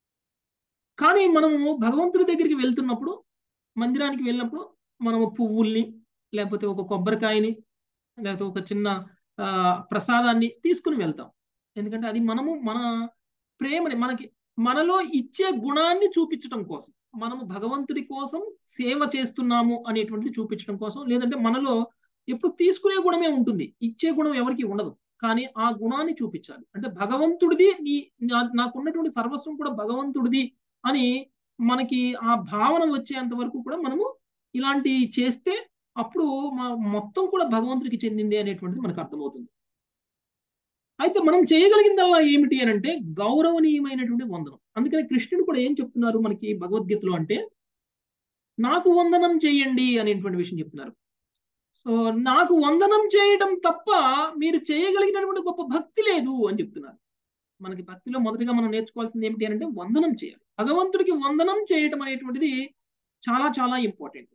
కానీ మనము భగవంతుడి దగ్గరికి వెళ్తున్నప్పుడు మందిరానికి వెళ్ళినప్పుడు మనము పువ్వుల్ని లేకపోతే ఒక కొబ్బరికాయని లేకపోతే ఒక చిన్న ఆ, ప్రసాదాన్ని తీసుకుని వెళ్తాం ఎందుకంటే అది మనము మన ప్రేమని మనకి మనలో ఇచ్చే గుణాన్ని చూపించడం కోసం మనము భగవంతుడి కోసం సేవ చేస్తున్నాము అనేటువంటిది చూపించడం కోసం లేదంటే మనలో ఎప్పుడు తీసుకునే గుణమే ఉంటుంది ఇచ్చే గుణం ఎవరికి ఉండదు కానీ ఆ గుణాన్ని చూపించాలి అంటే భగవంతుడిది నీ నా- నాకున్నటువంటి సర్వస్వం కూడా భగవంతుడిది అని మనకి ఆ భావన వచ్చేంత వరకు కూడా మనము ఇలాంటి చేస్తే అప్పుడు మ- మొత్తం కూడా భగవంతుడికి చెందింది అనేటువంటిది మనకు అర్థమవుతుంది అయితే మనం చేయగలిగిందల్లా ఏమిటి అని అంటే గౌరవనీయమైనటువంటి వందనం అందుకని కృష్ణుడు కూడా ఏం చెప్తున్నారు మనకి భగవద్గీతలో అంటే నాకు వందనం చేయండి అనేటువంటి విషయం చెప్తున్నారు సో నాకు వందనం చేయడం తప్ప మీరు చేయగలిగినటువంటి గొప్ప భక్తి లేదు అని చెప్తున్నారు మనకి భక్తిలో మొదటిగా మనం నేర్చుకోవాల్సింది ఏమిటి అని అంటే వందనం చేయాలి భగవంతుడికి వందనం చేయడం అనేటువంటిది చాలా చాలా ఇంపార్టెంట్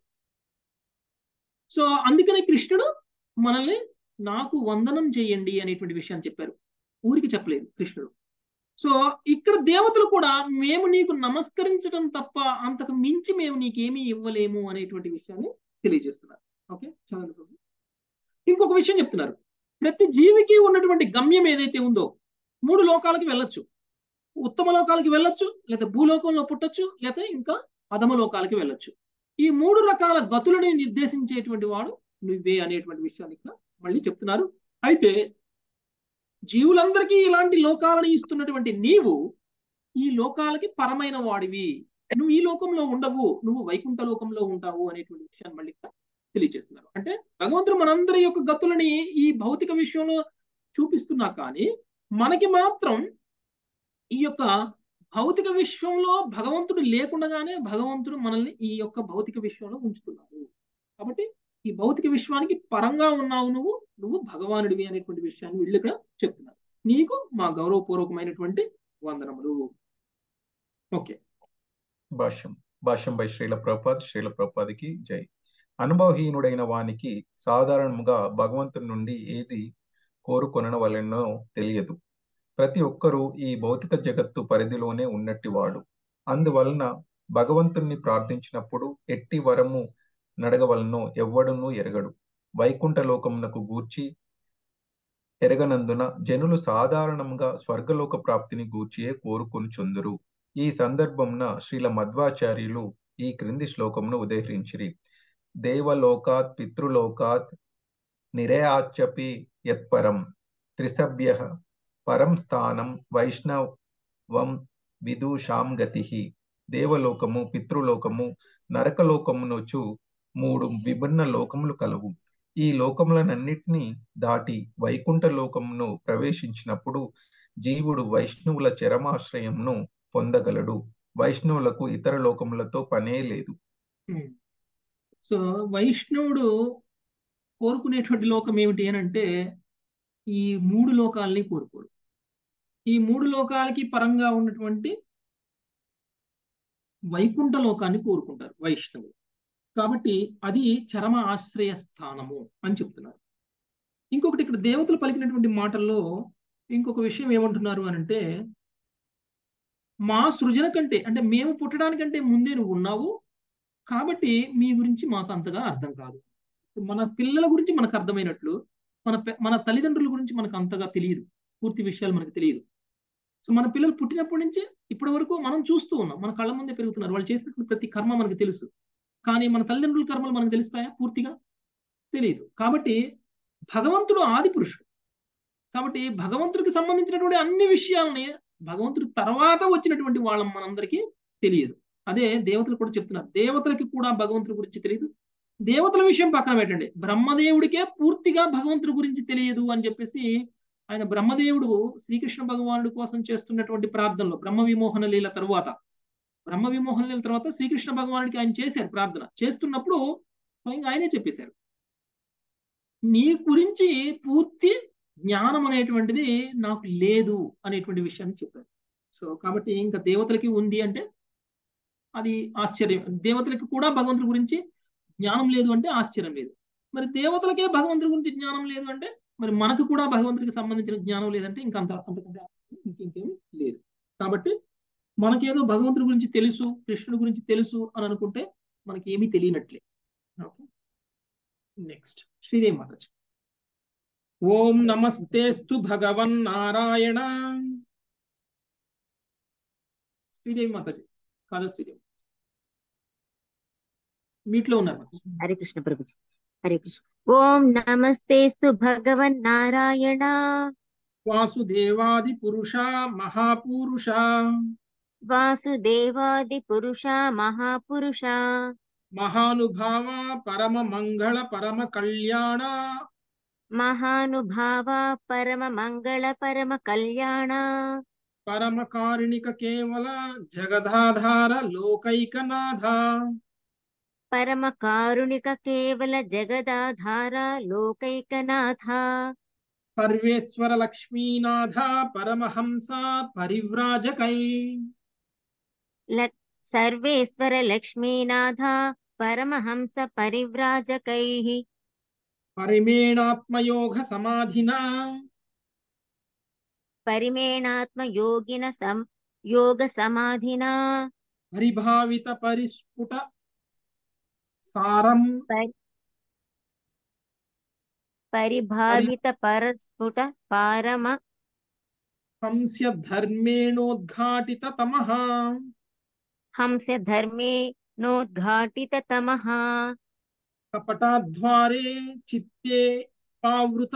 సో అందుకనే కృష్ణుడు మనల్ని నాకు వందనం చేయండి అనేటువంటి విషయాన్ని చెప్పారు ఊరికి చెప్పలేదు కృష్ణుడు సో ఇక్కడ దేవతలు కూడా మేము నీకు నమస్కరించడం తప్ప అంతకు మించి మేము నీకేమీ ఇవ్వలేము అనేటువంటి విషయాన్ని తెలియజేస్తున్నారు ఓకే చదవండి ప్రభు. ఇంకొక విషయం చెప్తున్నారు ప్రతి జీవికి ఉన్నటువంటి గమ్యం ఏదైతే ఉందో మూడు లోకాలకి వెళ్ళొచ్చు ఉత్తమ లోకాలకి వెళ్ళొచ్చు లేదా భూలోకంలో పుట్టొచ్చు లేదా ఇంకా అధమ లోకాలకి వెళ్ళొచ్చు ఈ మూడు రకాల గతులని నిర్దేశించేటువంటి వాడు నువ్వే అనేటువంటి విషయాన్ని ఇక్కడ మళ్ళీ చెప్తున్నారు అయితే జీవులందరికీ ఇలాంటి లోకాలను ఇస్తున్నటువంటి నీవు ఈ లోకాలకి పరమైన వాడివి నువ్వు ఈ లోకంలో ఉండవు నువ్వు వైకుంఠ లోకంలో ఉంటావు అనేటువంటి విషయాన్ని మళ్ళీ ఇక్కడ తెలియజేస్తున్నారు అంటే భగవంతుడు మనందరి యొక్క గతులని ఈ భౌతిక విషయంలో చూపిస్తున్నా కానీ మనకి మాత్రం ఈ యొక్క భౌతిక విశ్వంలో భగవంతుడు లేకుండానే భగవంతుడు మనల్ని ఈ యొక్క భౌతిక విశ్వంలో ఉంచుతున్నాడు కాబట్టి ఈ భౌతిక విశ్వానికి పరంగా ఉన్నావు నువ్వు నువ్వు భగవానుడివి అనేటువంటి విషయాన్ని వీళ్ళు ఇక్కడ చెప్తున్నారు నీకు మా గౌరవపూర్వకమైనటువంటి వందనములు ఓకే భాష్యం భాష్యం బై శ్రీల ప్రభుపాద్ శ్రీల ప్రభుపాదికి జై అనుభవహీనుడైన వానికి సాధారణంగా భగవంతుని నుండి ఏది కోరుకొనవలెనో తెలియదు ప్రతి ఒక్కరూ ఈ భౌతిక జగత్తు పరిధిలోనే ఉన్నట్టివాడు అందువలన భగవంతుణ్ణి ప్రార్థించినప్పుడు ఎట్టి వరము నడగవలనో ఎవ్వడునూ ఎరగడు వైకుంఠ లోకమునకు గూర్చి ఎరగనందున జనులు సాధారణంగా స్వర్గలోక ప్రాప్తిని గూర్చియే కోరుకొనుచుందురు ఈ సందర్భంన శ్రీల మధ్వాచార్యులు ఈ క్రింది శ్లోకమును ఉదహరించిరి దేవలోకాత్ పితృలోకాత్ నిరయాచపి యత్పరం త్రిసభ్య పరం స్థానం వైష్ణవం విదూషాం గతి దేవలోకము పితృలోకము నరకలోకమునొచ్చు మూడు విభిన్న లోకములు కలవు ఈ లోకములనన్నిటినీ దాటి వైకుంఠ లోకమును ప్రవేశించినప్పుడు జీవుడు వైష్ణవుల చరమాశ్రయంను పొందగలడు వైష్ణవులకు ఇతర లోకములతో పనే లేదు ఉమ్. సో వైష్ణవుడు కోరుకునేటువంటి లోకం ఏమిటి అని అంటే ఈ మూడు లోకాలని కోరుకోరు ఈ మూడు లోకాలకి పరంగా ఉన్నటువంటి వైకుంఠ లోకాన్ని కోరుకుంటారు వైష్ణవుడు కాబట్టి అది చరమ ఆశ్రయ స్థానము అని చెప్తున్నారు ఇంకొకటి ఇక్కడ దేవతలు పలికినటువంటి మాటల్లో ఇంకొక విషయం ఏమంటున్నారు అని అంటే మా సృజన కంటే అంటే మేము పుట్టడానికంటే ముందే నువ్వు ఉన్నావు కాబట్టి మీ గురించి మాకు అంతగా అర్థం కాదు మన పిల్లల గురించి మనకు అర్థమైనట్లు మన పె- మన తల్లిదండ్రుల గురించి మనకు అంతగా తెలియదు పూర్తి విషయాలు మనకు తెలియదు సో మన పిల్లలు పుట్టినప్పటి నుంచి ఇప్పటి వరకు మనం చూస్తూ ఉన్నాం మన కళ్ళ ముందే పెరుగుతున్నారు వాళ్ళు చేసినటువంటి ప్రతి కర్మ మనకు తెలుసు కానీ మన తల్లిదండ్రుల కర్మలు మనకు తెలుస్తాయా పూర్తిగా తెలియదు కాబట్టి భగవంతుడు ఆది పురుషుడు కాబట్టి భగవంతుడికి సంబంధించినటువంటి అన్ని విషయాలని భగవంతుడి తర్వాత వచ్చినటువంటి వాళ్ళం మనందరికీ తెలియదు అదే దేవతలు కూడా చెప్తున్నారు దేవతలకి కూడా భగవంతుడి గురించి తెలియదు దేవతల విషయం పక్కన పెట్టండి బ్రహ్మదేవుడికే పూర్తిగా భగవంతుడి గురించి తెలియదు అని చెప్పేసి ఆయన బ్రహ్మదేవుడు శ్రీకృష్ణ భగవానుడి కోసం చేస్తున్నటువంటి ప్రార్థనలో బ్రహ్మ విమోహన లీల తరువాత బ్రహ్మ విమోహన లీల తర్వాత శ్రీకృష్ణ భగవానుడికి ఆయన చేశారు ప్రార్థన చేస్తున్నప్పుడు స్వయంగా ఆయనే చెప్పేశారు నీ గురించి పూర్తి జ్ఞానం అనేటువంటిది నాకు లేదు అనేటువంటి విషయాన్ని చెప్పారు సో కాబట్టి ఇంకా దేవతలకి ఉంది అంటే అది ఆశ్చర్యం దేవతలకి కూడా భగవంతుడి గురించి జ్ఞానం లేదు అంటే ఆశ్చర్యం లేదు మరి దేవతలకే భగవంతుడి గురించి జ్ఞానం లేదు అంటే మరి మనకు కూడా భగవంతుడికి సంబంధించిన జ్ఞానం లేదంటే ఇంకా అంత అంతకంటే ఆశ్చర్యం ఇంకేం లేదు కాబట్టి మనకేదో భగవంతుడి గురించి తెలుసు కృష్ణుడి గురించి తెలుసు అని అనుకుంటే మనకి ఏమీ తెలియనట్లే ఓకే నెక్స్ట్ శ్రీదేవి మాతాజీ ఓం నమస్తేస్తు భగవన్ నారాయణ శ్రీదేవి మాతాజీ కాదా శ్రీదేవి మీట్లో ఉన్నారు మాతాజీ హరే కృష్ణ ప్రభుజీ హరే కృష్ణ ఓం నమస్తేస్తు భగవన్ నారాయణ వాసుదేవాది పురుష మహాపురుష వాసుదేవాది పురుష మహాపురుష మహానుభావ పరమ మంగళ పరమ కళ్యాణ మహానుభావ పరమ మంగళ పరమ కళ్యాణ పరమ కారుణిక కేవల జగదాధార లోకైకనాథ పరమ కారుణిక కేవల జగదాధార లోకైకనాథ సర్వేశ్వర లక్ష్మీనాథ పరమహంస పరివ్రాజకై ల- సర్వేశ్వర లక్ష్మీనాథ పరమహంస పరివ్రాజకైః పరిమేణాత్మయోగ సమాధినా పరిమేణాత్మ యోగిన సం యోగ సమాధినా పరిభావిత పరిస్ఫుట సారం పరి- పరిభావిత పరస్ఫుట పారమ హంస్య ధర్మేణోద్ఘాటిత తమః హంస ధర్మే నోద్ఘాటిత తమః కపటాద్వారే చిత్తే పావృత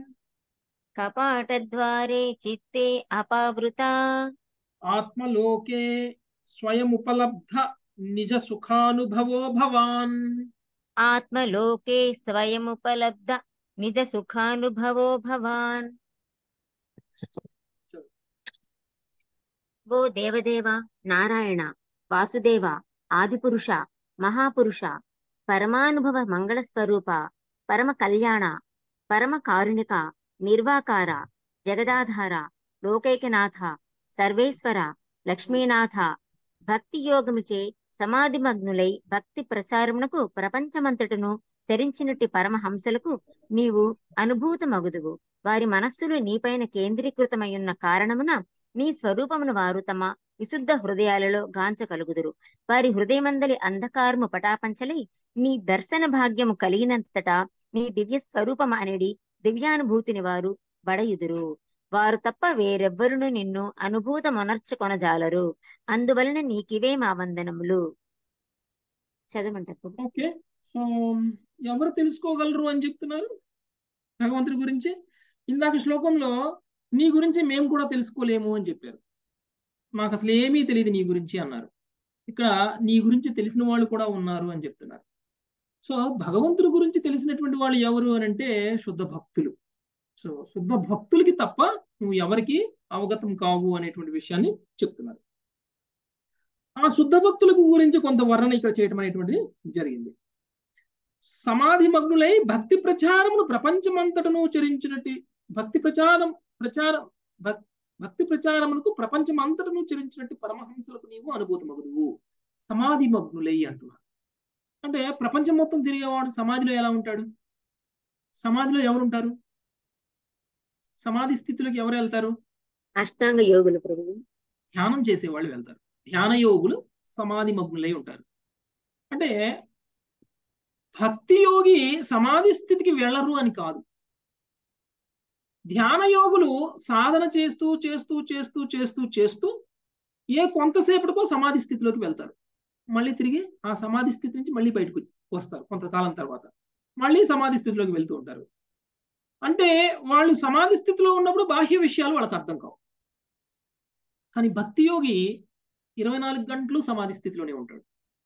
కపాటద్వారే చిత్తే అపావృత ఆత్మలోకే స్వయముపలబ్ధ నిజ సుఖానుభవో భవాన్ ఆత్మలోకే స్వయముపలబ్ధ నిజ సుఖానుభవో భవాన్ ఓ దేవదేవ నారాయణ వాసుదేవ ఆదిపురుష మహాపురుష పరమానుభవ మంగళ స్వరూప పరమ కళ్యాణ పరమ కారుణిక నిర్వాకార జగదాధార లోకైకనాథ సర్వేశ్వర లక్ష్మీనాథ భక్తి యోగముచే సమాధిమగ్నులై భక్తి ప్రచారమునకు ప్రపంచమంతటను చరించినట్టి పరమహంసలకు నీవు అనుభూతమగుదువు వారి మనస్సులు నీపైన కేంద్రీకృతమయ్యున్న కారణమున నీ స్వరూపమును వారు తమ విశుద్ధ హృదయాలలో గాంచగలుగుదురు వారి హృదయమందలి అంధకారము పటాపంచలై నీ దర్శన భాగ్యము కలిగినంతటా నీ దివ్య స్వరూపం అనేది దివ్యానుభూతిని వారు బడయుదురు వారు తప్ప వేరెవ్వరును నిన్ను అనుభూతమొనర్చుకొనజాలరు అందువలన నీకివే మా వందనములు చదవమంటారు ప్రభుజీ. ఓకే సో ఎవరు తెలుసుకోగలరు అని చెప్తున్నారు భగవంతుడి గురించి ఇందాక శ్లోకంలో నీ గురించి మేము కూడా తెలుసుకోలేము అని చెప్పారు మాకు అసలు ఏమీ తెలియదు నీ గురించి అన్నారు ఇక్కడ నీ గురించి తెలిసిన వాళ్ళు కూడా ఉన్నారు అని చెప్తున్నారు సో భగవంతుడి గురించి తెలిసినటువంటి వాళ్ళు ఎవరు అని అంటే శుద్ధ భక్తులు సో శుద్ధ భక్తులకి తప్ప నువ్వు ఎవరికి అవగతం కావు అనేటువంటి విషయాన్ని చెప్తున్నారు ఆ శుద్ధ భక్తులకు గురించి కొంత వర్ణన ఇక్కడ చేయడం అనేటువంటిది జరిగింది సమాధి మగ్నులై భక్తి ప్రచారమును ప్రపంచమంతటను చరించినట్టు భక్తి ప్రచారం ప్రచారం భక్- భక్తి ప్రచారమునకు ప్రపంచమంతటను చరించినట్టు పరమహంసలకు నీవు అనుభూతమగుదువు సమాధి మగ్నులై అంటున్నారు అంటే ప్రపంచం మొత్తం తిరిగేవాడు సమాధిలో ఎలా ఉంటాడు సమాధిలో ఎవరు ఉంటారు సమాధి స్థితిలోకి ఎవరు వెళ్తారు అష్టాంగ యోగులు ప్రభుజీ ధ్యానం చేసేవాళ్ళు వెళ్తారు ధ్యాన యోగులు సమాధి మగ్నులై ఉంటారు అంటే భక్తి యోగి సమాధి స్థితికి వెళ్ళరు అని కాదు ధ్యాన యోగులు సాధన చేస్తూ చేస్తూ చేస్తూ చేస్తూ చేస్తూ ఏ కొంతసేపటికో సమాధి స్థితిలోకి వెళ్తారు మళ్ళీ తిరిగి ఆ సమాధి స్థితి నుంచి మళ్ళీ బయటకు వచ్చి- వస్తారు కొంతకాలం తర్వాత మళ్ళీ సమాధి స్థితిలోకి వెళ్తూ ఉంటారు అంటే వాళ్ళు సమాధి స్థితిలో ఉన్నప్పుడు బాహ్య విషయాలు వాళ్ళకి అర్థం కావు కానీ భక్తి యోగి ఇరవై నాలుగు గంటలు సమాధి స్థితిలోనే ఉంటాడు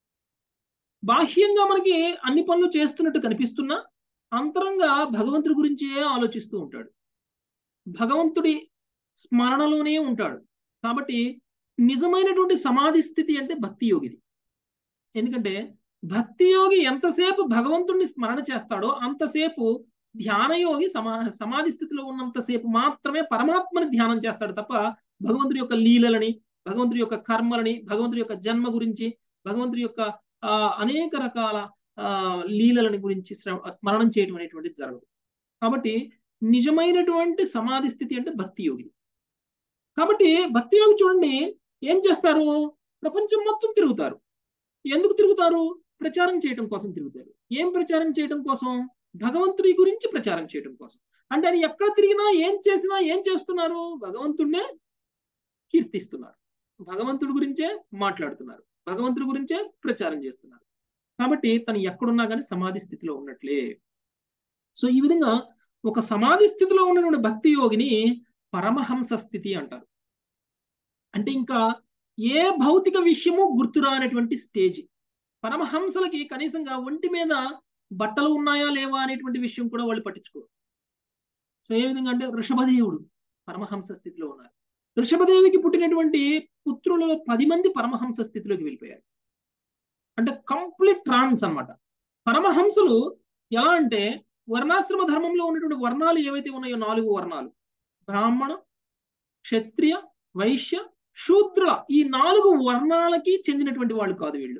బాహ్యంగా మనకి అన్ని పనులు చేస్తున్నట్టు కనిపిస్తున్నా అంతరంగా భగవంతుడి గురించే ఆలోచిస్తూ ఉంటాడు భగవంతుడి స్మరణలోనే ఉంటాడు కాబట్టి నిజమైనటువంటి సమాధి స్థితి అంటే భక్తి యోగిది ఎందుకంటే భక్తి యోగి ఎంతసేపు భగవంతుడిని స్మరణ చేస్తాడో అంతసేపు ధ్యానయోగి సమా సమాధి స్థితిలో ఉన్నంతసేపు మాత్రమే పరమాత్మని ధ్యానం చేస్తాడు తప్ప భగవంతుడి యొక్క లీలలని భగవంతుడి యొక్క కర్మలని భగవంతుడి యొక్క జన్మ గురించి భగవంతుడి యొక్క ఆ, అనేక రకాల ఆ, లీలలని గురించి శ్ర- స్మరణం చేయడం అనేటువంటిది జరగదు కాబట్టి నిజమైనటువంటి సమాధి స్థితి అంటే భక్తి యోగి కాబట్టి భక్తి యోగి చూడండి ఏం చేస్తారు ప్రపంచం మొత్తం తిరుగుతారు ఎందుకు తిరుగుతారు ప్రచారం చేయడం కోసం తిరుగుతారు ఏం ప్రచారం చేయడం కోసం భగవంతుడి గురించి ప్రచారం చేయడం కోసం అంటే ఆయన ఎక్కడ తిరిగినా ఏం చేసినా ఏం చేస్తున్నారు భగవంతుడినే కీర్తిస్తున్నారు భగవంతుడి గురించే మాట్లాడుతున్నారు భగవంతుడి గురించే ప్రచారం చేస్తున్నారు కాబట్టి తను ఎక్కడున్నా కానీ సమాధి స్థితిలో ఉన్నట్లే సో ఈ విధంగా ఒక సమాధి స్థితిలో ఉన్నటువంటి భక్తి యోగిని పరమహంస స్థితి అంటారు అంటే ఇంకా ఏ భౌతిక విషయము గుర్తురానటువంటి స్టేజ్ పరమహంసలకి కనీసంగా ఒంటి మీద బట్టలు ఉన్నాయా లేవా అనేటువంటి విషయం కూడా వాళ్ళు పట్టించుకోరు సో ఏ విధంగా అంటే వృషభదేవుడు పరమహంస స్థితిలో ఉన్నారు వృషభదేవికి పుట్టినటువంటి పుత్రులలో పది మంది పరమహంస స్థితిలోకి వెళ్ళిపోయారు అంటే కంప్లీట్ ట్రాన్స్ అన్నమాట పరమహంసలు ఎలా అంటే వర్ణాశ్రమ ధర్మంలో ఉన్నటువంటి వర్ణాలు ఏవైతే ఉన్నాయో నాలుగు వర్ణాలు బ్రాహ్మణ క్షత్రియ వైశ్య శూద్ర ఈ నాలుగు వర్ణాలకి చెందినటువంటి వాళ్ళు కాదు వీళ్ళు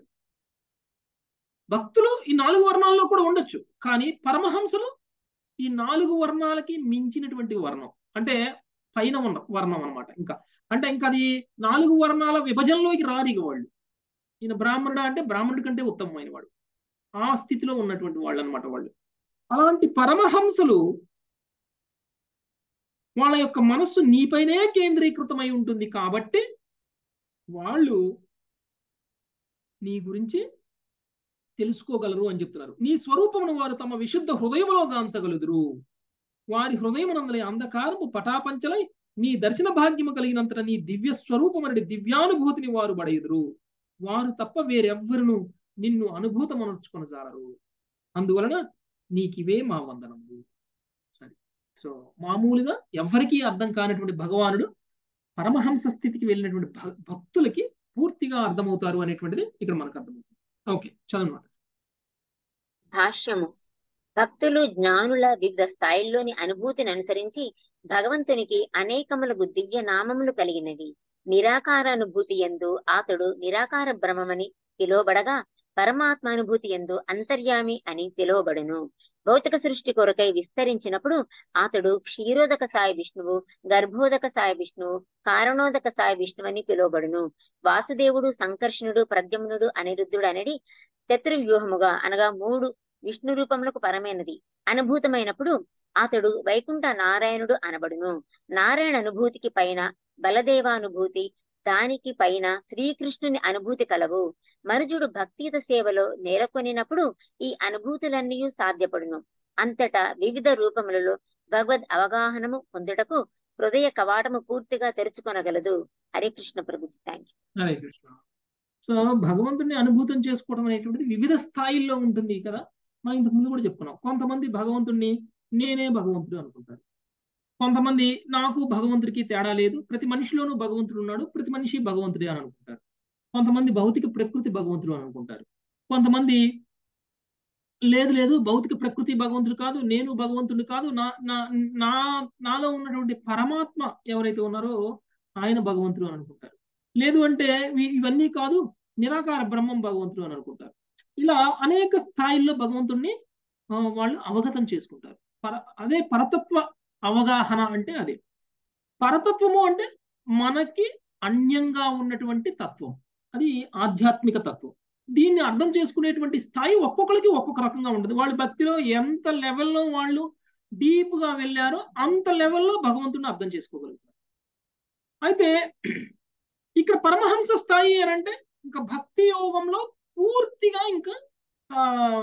భక్తులు ఈ నాలుగు వర్ణాల్లో కూడా ఉండొచ్చు కానీ పరమహంసలు ఈ నాలుగు వర్ణాలకి మించినటువంటి వర్ణం అంటే పైన ఉన్న వర్ణం అన్నమాట ఇంకా అంటే ఇంకా అది నాలుగు వర్ణాల విభజనలోకి రారు ఇక వాళ్ళు ఈయన బ్రాహ్మణుడు అంటే బ్రాహ్మణుడి కంటే ఉత్తమమైన వాడు ఆ స్థితిలో ఉన్నటువంటి వాళ్ళు అనమాట వాళ్ళు అలాంటి పరమహంసలు వాళ్ళ యొక్క మనస్సు నీపైనే కేంద్రీకృతమై ఉంటుంది కాబట్టి వాళ్ళు నీ గురించి తెలుసుకోగలరు అని చెప్తున్నారు నీ స్వరూపమును వారు తమ విశుద్ధ హృదయములో గాంచగలుదురు వారి హృదయమునందలి అంధకారము పటాపంచలై నీ దర్శన భాగ్యము కలిగినంతట నీ దివ్య స్వరూపమనడి దివ్యానుభూతిని వారు బడయుదురు వారు తప్ప వేరెవ్వరును నిన్ను అనుభూతమనర్చుకొనజాలరు అందువలన నీకివే మా వందనములు సరే సో మామూలుగా ఎవరికీ అర్థం కానటువంటి భగవానుడు పరమహంస స్థితికి వెళ్ళినటువంటి భ- భక్తులకి పూర్తిగా అర్థమవుతారు అనేటువంటిది ఇక్కడ మనకు అర్థమవుతుంది ఓకే చదువు భాష్యము భక్తులు జ్ఞానుల వివిధ స్థాయిల్లోని అనుభూతిని అనుసరించి భగవంతునికి అనేకములకు దివ్య నామములు కలిగినవి నిరాకార అనుభూతి ఎందు అతడు నిరాకార బ్రహ్మమని పిలువబడగా పరమాత్మానుభూతి ఎందు అంతర్యామి అని పిలువబడును భౌతిక సృష్టి కొరకై విస్తరించినప్పుడు అతడు క్షీరోదక సాయి విష్ణువు గర్భోదక సాయి విష్ణువు కారణోదక సాయి విష్ణువు అని పిలువబడును వాసుదేవుడు సంకర్షణుడు ప్రద్యుమ్నుడు అనిరుద్ధుడు అనేది చతుర్వ్యూహముగా అనగా మూడు విష్ణు రూపములకు పరమైనది అనుభూతమైనప్పుడు అతడు వైకుంఠ నారాయణుడు అనబడును నారాయణ అనుభూతికి పైన బలదేవానుభూతి దానికి పైన శ్రీకృష్ణుని అనుభూతి కలవు మరుజుడు భక్తియుత సేవలో నెలకొనినప్పుడు ఈ అనుభూతులన్నీ సాధ్యపడును అంతటా వివిధ రూపములలో భగవద్ అవగాహనము పొందుటకు హృదయ కవాటము పూర్తిగా తెరుచుకొనగలదు హరే కృష్ణ ప్రభుజీ thank you Hare Krishna so భగవంతుని అనుభూతం చేసుకోవడం అనేటువంటిది వివిధ స్థాయిల్లో ఉంటుంది కదా మనం ఇంతకు ముందు కూడా చెప్పుకున్నాం కొంతమంది భగవంతుణ్ణి నేనే భగవంతుడు అనుకుంటారు కొంతమంది నాకు భగవంతుడికి తేడా లేదు ప్రతి మనిషిలోనూ భగవంతుడు ఉన్నాడు ప్రతి మనిషి భగవంతుడే అని అనుకుంటారు కొంతమంది భౌతిక ప్రకృతి భగవంతుడు అని అనుకుంటారు కొంతమంది లేదు లేదు భౌతిక ప్రకృతి భగవంతుడు కాదు నేను భగవంతుడు కాదు నా నా నా నాలో ఉన్నటువంటి పరమాత్మ ఎవరైతే ఉన్నారో ఆయన భగవంతుడు అని అనుకుంటారు లేదు అంటే ఇవి- ఇవన్నీ కాదు నిరాకార బ్రహ్మం భగవంతుడు అని అనుకుంటారు ఇలా అనేక స్థాయిల్లో భగవంతుణ్ణి ఆ, వాళ్ళు అవగతం చేసుకుంటారు పర అదే పరతత్వ అవగాహన అంటే అదే పరతత్వము అంటే మనకి అన్యంగా ఉన్నటువంటి తత్వం అది ఆధ్యాత్మిక తత్వం దీన్ని అర్థం చేసుకునేటువంటి స్థాయి ఒక్కొక్కరికి ఒక్కొక్క రకంగా ఉంటుంది వాళ్ళ భక్తిలో ఎంత లెవెల్లో వాళ్ళు డీప్ గా వెళ్ళారో అంత లెవెల్లో భగవంతుడిని అర్థం చేసుకోగలుగుతారు అయితే ఇక్కడ పరమహంస స్థాయి అని అంటే ఇంకా భక్తి యోగంలో పూర్తిగా ఇంకా ఆ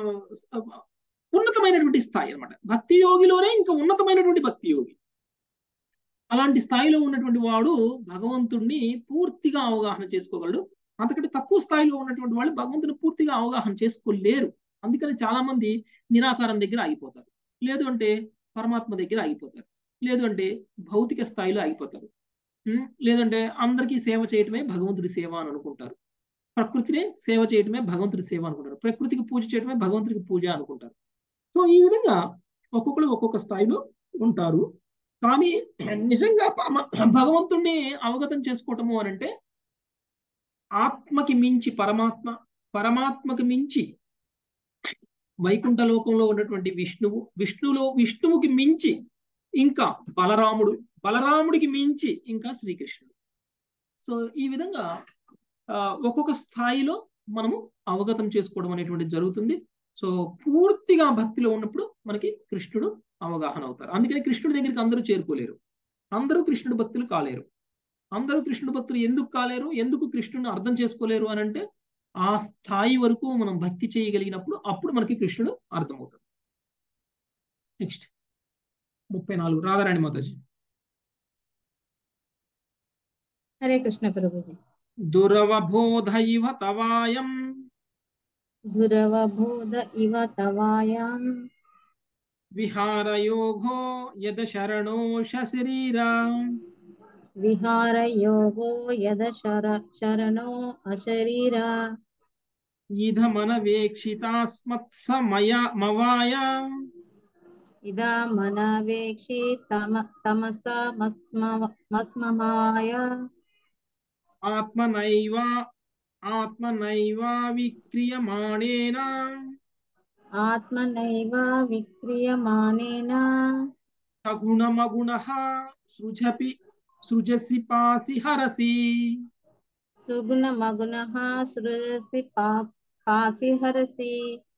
ఉన్నతమైనటువంటి స్థాయి అన్నమాట భక్తి యోగిలోనే ఇంకా ఉన్నతమైనటువంటి భక్తి యోగి అలాంటి స్థాయిలో ఉన్నటువంటి వాడు భగవంతుణ్ణి పూర్తిగా అవగాహన చేసుకోగలడు అంతకంటే తక్కువ స్థాయిలో ఉన్నటువంటి వాళ్ళు భగవంతుని పూర్తిగా అవగాహన చేసుకోలేరు అందుకని చాలా మంది నిరాకారం దగ్గర ఆగిపోతారు లేదు అంటే పరమాత్మ దగ్గర ఆగిపోతారు లేదు అంటే భౌతిక స్థాయిలో ఆగిపోతారు ఉం? లేదంటే అందరికీ సేవ చేయటమే భగవంతుడి సేవ అని అనుకుంటారు ప్రకృతిని సేవ చేయటమే భగవంతుడి సేవ అనుకుంటారు ప్రకృతికి పూజ చేయటమే భగవంతుడికి పూజ అనుకుంటారు సో ఈ విధంగా ఒక్కొక్కరు ఒక్కొక్క స్థాయిలో ఉంటారు కానీ నిజంగా పరమ భగవంతుణ్ణి అవగతం చేసుకోవటము అని అంటే ఆత్మకి మించి పరమాత్మ పరమాత్మకి మించి వైకుంఠ లోకంలో ఉన్నటువంటి విష్ణువు విష్ణువులో విష్ణువుకి మించి ఇంకా బలరాముడు బలరాముడికి మించి ఇంకా శ్రీకృష్ణుడు సో ఈ విధంగా ఆ, ఒక్కొక్క స్థాయిలో మనము అవగతం చేసుకోవడం అనేటువంటిది జరుగుతుంది సో పూర్తిగా భక్తిలో ఉన్నప్పుడు మనకి కృష్ణుడు అవగాహన అవుతారు అందుకని కృష్ణుడి దగ్గరికి అందరూ చేరుకోలేరు అందరూ కృష్ణుడి భక్తులు కాలేరు అందరూ కృష్ణుడి భక్తులు ఎందుకు కాలేరు ఎందుకు కృష్ణుడిని అర్థం చేసుకోలేరు అని అంటే ఆ స్థాయి వరకు మనం భక్తి చేయగలిగినప్పుడు అప్పుడు మనకి కృష్ణుడు అర్థమవుతాడు నెక్స్ట్ ముప్పై నాలుగు రాధారాణి మాతాజీ హరే కృష్ణ ప్రభుజీ దురవబోధ ఇవ తవాయం దురవబోధ ఇవ తవాయాం విహారయోగో యద శరణో శరీరా విహారయోగో యద శర శరణో అశరీరా ఇధమనవేక్షితాస్మత్సమయ మవాయ ఇదా మనవేక్షి తమ తమస మస్మ మస్మమాయ ఆత్మనైవ ఆత్మనైవా విక్రియమాణేన ఆత్మనైవ విక్రియమానేన సగుణమగుణ సృజపి సృజసి పాసి హరసి సుగుణ మగుణ సృజసి పా పాసి హరసి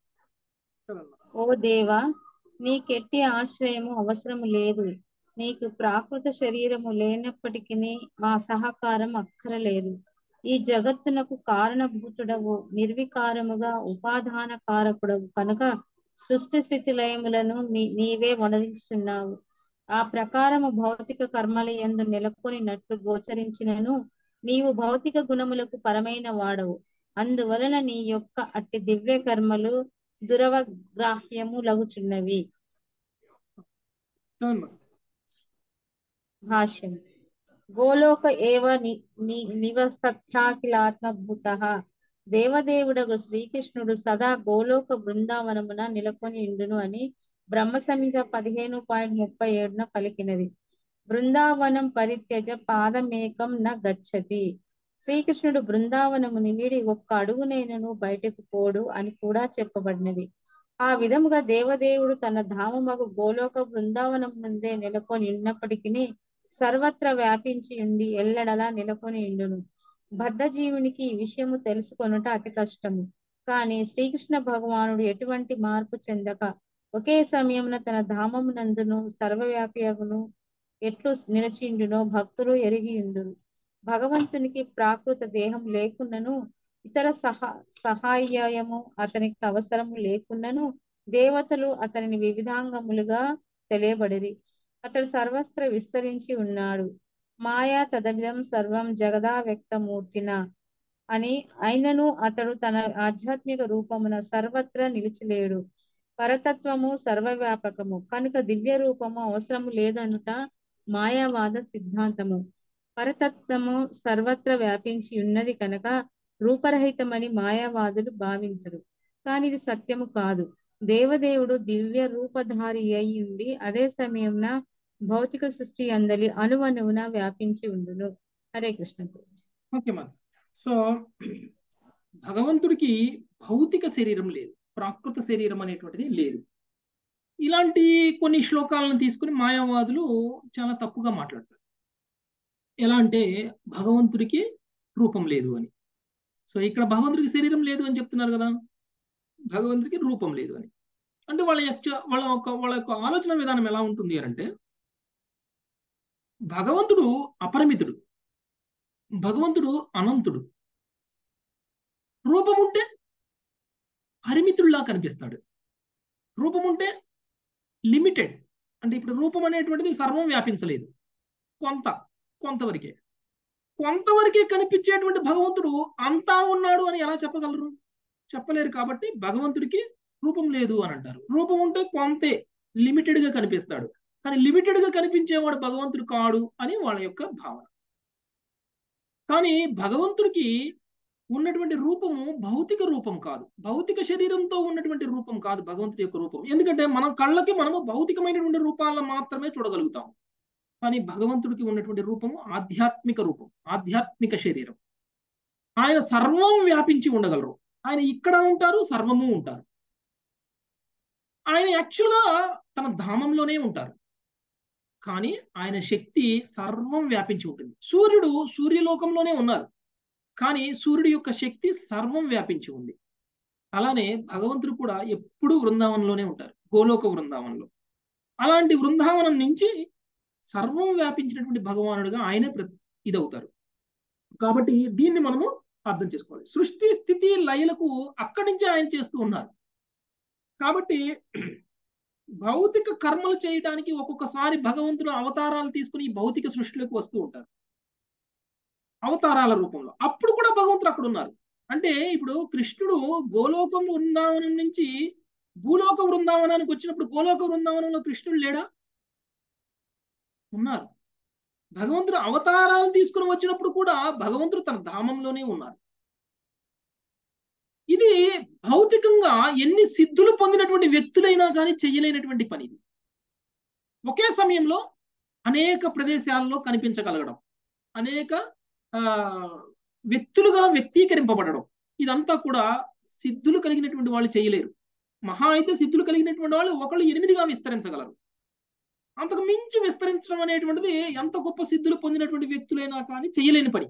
ఓ దేవా నీకెట్టి ఆశ్రయము అవసరము లేదు నీకు ప్రాకృత శరీరము లేనప్పటికీ మా సహకారం అక్కరలేదు ఈ జగత్తునకు కారణభూతుడవు నిర్వికారముగా ఉపాదాన కారకుడవు కనుక సృష్టి స్థితి లయములను మీ నీవే వనరించున్నావు ఆ ప్రకారము భౌతిక కర్మల యందు నెలకొనినట్లు గోచరించినను నీవు భౌతిక గుణములకు పరమైన వాడవు అందువలన నీ యొక్క అట్టి దివ్య కర్మలు దురవగ్రాహ్యము లగుచున్నవి భాష్యం గోలోక ఏవ ని ని- నివసత్యాఖిలాత్మభూత దేవదేవుడగు శ్రీకృష్ణుడు సదా గోలోక బృందావనమున నెలకొని ఉండును అని బ్రహ్మ సంహిత పదిహేను పాయింట్ ముప్పై ఏడున పలికినది బృందావనం పరిత్యజ పాదమేకం న గచ్చతి శ్రీకృష్ణుడు బృందావనముని వీడి ఒక్క అడుగునైనను బయటకు పోడు అని కూడా చెప్పబడినది ఆ విధముగా దేవదేవుడు తన ధామమగు గోలోక బృందావనం ముందే నెలకొని ఉన్నప్పటికీ సర్వత్ర వ్యాపించి ఉండి ఎల్లడలా నెలకొని ఉండును బద్ధజీవునికి ఈ విషయము తెలుసుకొనుట అతి కష్టము కానీ శ్రీకృష్ణ భగవానుడు ఎటువంటి మార్పు చెందక ఒకే సమయమున తన ధామమునందును సర్వవ్యాపియగును ఎట్లు నిలచిండునో భక్తులు ఎరిగియుందురు భగవంతునికి ప్రాకృత దేహం లేకున్నను ఇతర సహా సహాయము అతనికి అవసరము లేకున్నను దేవతలు అతనిని వివిధాంగములుగా తెలియబడిరి అతడు సర్వస్త్ర విస్తరించి ఉన్నాడు మాయా తదవిధం సర్వం జగదా వ్యక్తమూర్తిన అని అయినను అతడు తన ఆధ్యాత్మిక రూపమున సర్వత్రా నిలిచిలేడు పరతత్వము సర్వవ్యాపకము కనుక దివ్య రూపము అవసరము లేదనుట మాయావాద సిద్ధాంతము పరతత్వము సర్వత్ర వ్యాపించి ఉన్నది కనుక రూపరహితమని మాయావాదులు భావించరు కానీ ఇది సత్యము కాదు దేవదేవుడు దివ్య రూపధారి అయి ఉండి అదే సమయంన భౌతిక సృష్టి అందలి అణువణువున వ్యాపించి ఉండును హరే కృష్ణ ప్రభుజీ. ఓకే మాది సో భగవంతుడికి భౌతిక శరీరం లేదు ప్రాకృత శరీరం అనేటువంటిది లేదు ఇలాంటి కొన్ని శ్లోకాలను తీసుకుని మాయావాదులు చాలా తప్పుగా మాట్లాడతారు ఎలా అంటే భగవంతుడికి రూపం లేదు అని సో ఇక్కడ భగవంతుడికి శరీరం లేదు అని చెప్తున్నారు కదా భగవంతుడికి రూపం లేదు అని అంటే వాళ్ళ యొక్క వాళ్ళ యొక్క వాళ్ళ యొక్క ఆలోచన విధానం ఎలా ఉంటుంది అని అంటే భగవంతుడు అపరిమితుడు భగవంతుడు అనంతుడు రూపం ఉంటే పరిమితుల్లా కనిపిస్తాడు రూపం ఉంటే లిమిటెడ్ అంటే ఇప్పుడు రూపం అనేటువంటిది సర్వం వ్యాపించలేదు కొంత కొంతవరకే కొంతవరకే కనిపించేటువంటి భగవంతుడు అంతా ఉన్నాడు అని ఎలా చెప్పగలరు చెప్పలేరు కాబట్టి భగవంతుడికి రూపం లేదు అని అంటారు రూపం ఉంటే కొంతే లిమిటెడ్ గా కనిపిస్తాడు కానీ లిమిటెడ్ గా కనిపించేవాడు భగవంతుడు కాడు అని వాళ్ళ యొక్క భావన కానీ భగవంతుడికి ఉన్నటువంటి రూపము భౌతిక రూపం కాదు భౌతిక శరీరంతో ఉన్నటువంటి రూపం కాదు భగవంతుడి యొక్క రూపం ఎందుకంటే మన కళ్ళకి మనము భౌతికమైనటువంటి రూపాలను మాత్రమే చూడగలుగుతాం కానీ భగవంతుడికి ఉన్నటువంటి రూపము ఆధ్యాత్మిక రూపం ఆధ్యాత్మిక శరీరం ఆయన సర్వం వ్యాపించి ఉండగలరు ఆయన ఇక్కడ ఉంటారు సర్వము ఉంటారు ఆయన యాక్చువల్గా తన ధామంలోనే ఉంటారు కానీ ఆయన శక్తి సర్వం వ్యాపించి ఉంటుంది సూర్యుడు సూర్యలోకంలోనే ఉన్నారు కానీ సూర్యుడి యొక్క శక్తి సర్వం వ్యాపించి ఉంది అలానే భగవంతుడు కూడా ఎప్పుడూ వృందావనంలోనే ఉంటారు గోలోక వృందావనంలో అలాంటి వృందావనం నుంచి సర్వం వ్యాపించినటువంటి భగవానుడిగా ఆయనే ఇదవుతారు కాబట్టి దీన్ని మనము అర్థం చేసుకోవాలి సృష్టి స్థితి లయలకు అక్కడి నుంచి ఆయన చేస్తూ ఉన్నారు కాబట్టి భౌతిక కర్మలు చేయడానికి ఒక్కొక్కసారి భగవంతుడు అవతారాలు తీసుకుని ఈ భౌతిక సృష్టిలోకి వస్తూ ఉంటారు అవతారాల రూపంలో అప్పుడు కూడా భగవంతుడు అక్కడ ఉన్నారు అంటే ఇప్పుడు కృష్ణుడు గోలోకం వృందావనం నుంచి భూలోక వృందావనానికి వచ్చినప్పుడు గోలోక వృందావనంలో కృష్ణుడు లేడా ఉన్నారు భగవంతుడు అవతారాలు తీసుకుని వచ్చినప్పుడు కూడా భగవంతుడు తన ధామంలోనే ఉన్నారు ఇది భౌతికంగా ఎన్ని సిద్ధులు పొందినటువంటి వ్యక్తులైనా కానీ చెయ్యలేనటువంటి పని ఇది ఒకే సమయంలో అనేక ప్రదేశాల్లో కనిపించగలగడం అనేక వ్యక్తులుగా వ్యక్తీకరింపబడడం ఇదంతా కూడా సిద్ధులు కలిగినటువంటి వాళ్ళు చేయలేరు మహా అయితే సిద్ధులు కలిగినటువంటి వాళ్ళు ఒకళ్ళు ఎనిమిదిగా విస్తరించగలరు అంతకు మించి విస్తరించడం అనేటువంటిది ఎంత గొప్ప సిద్ధులు పొందినటువంటి వ్యక్తులైనా కానీ చేయలేని పని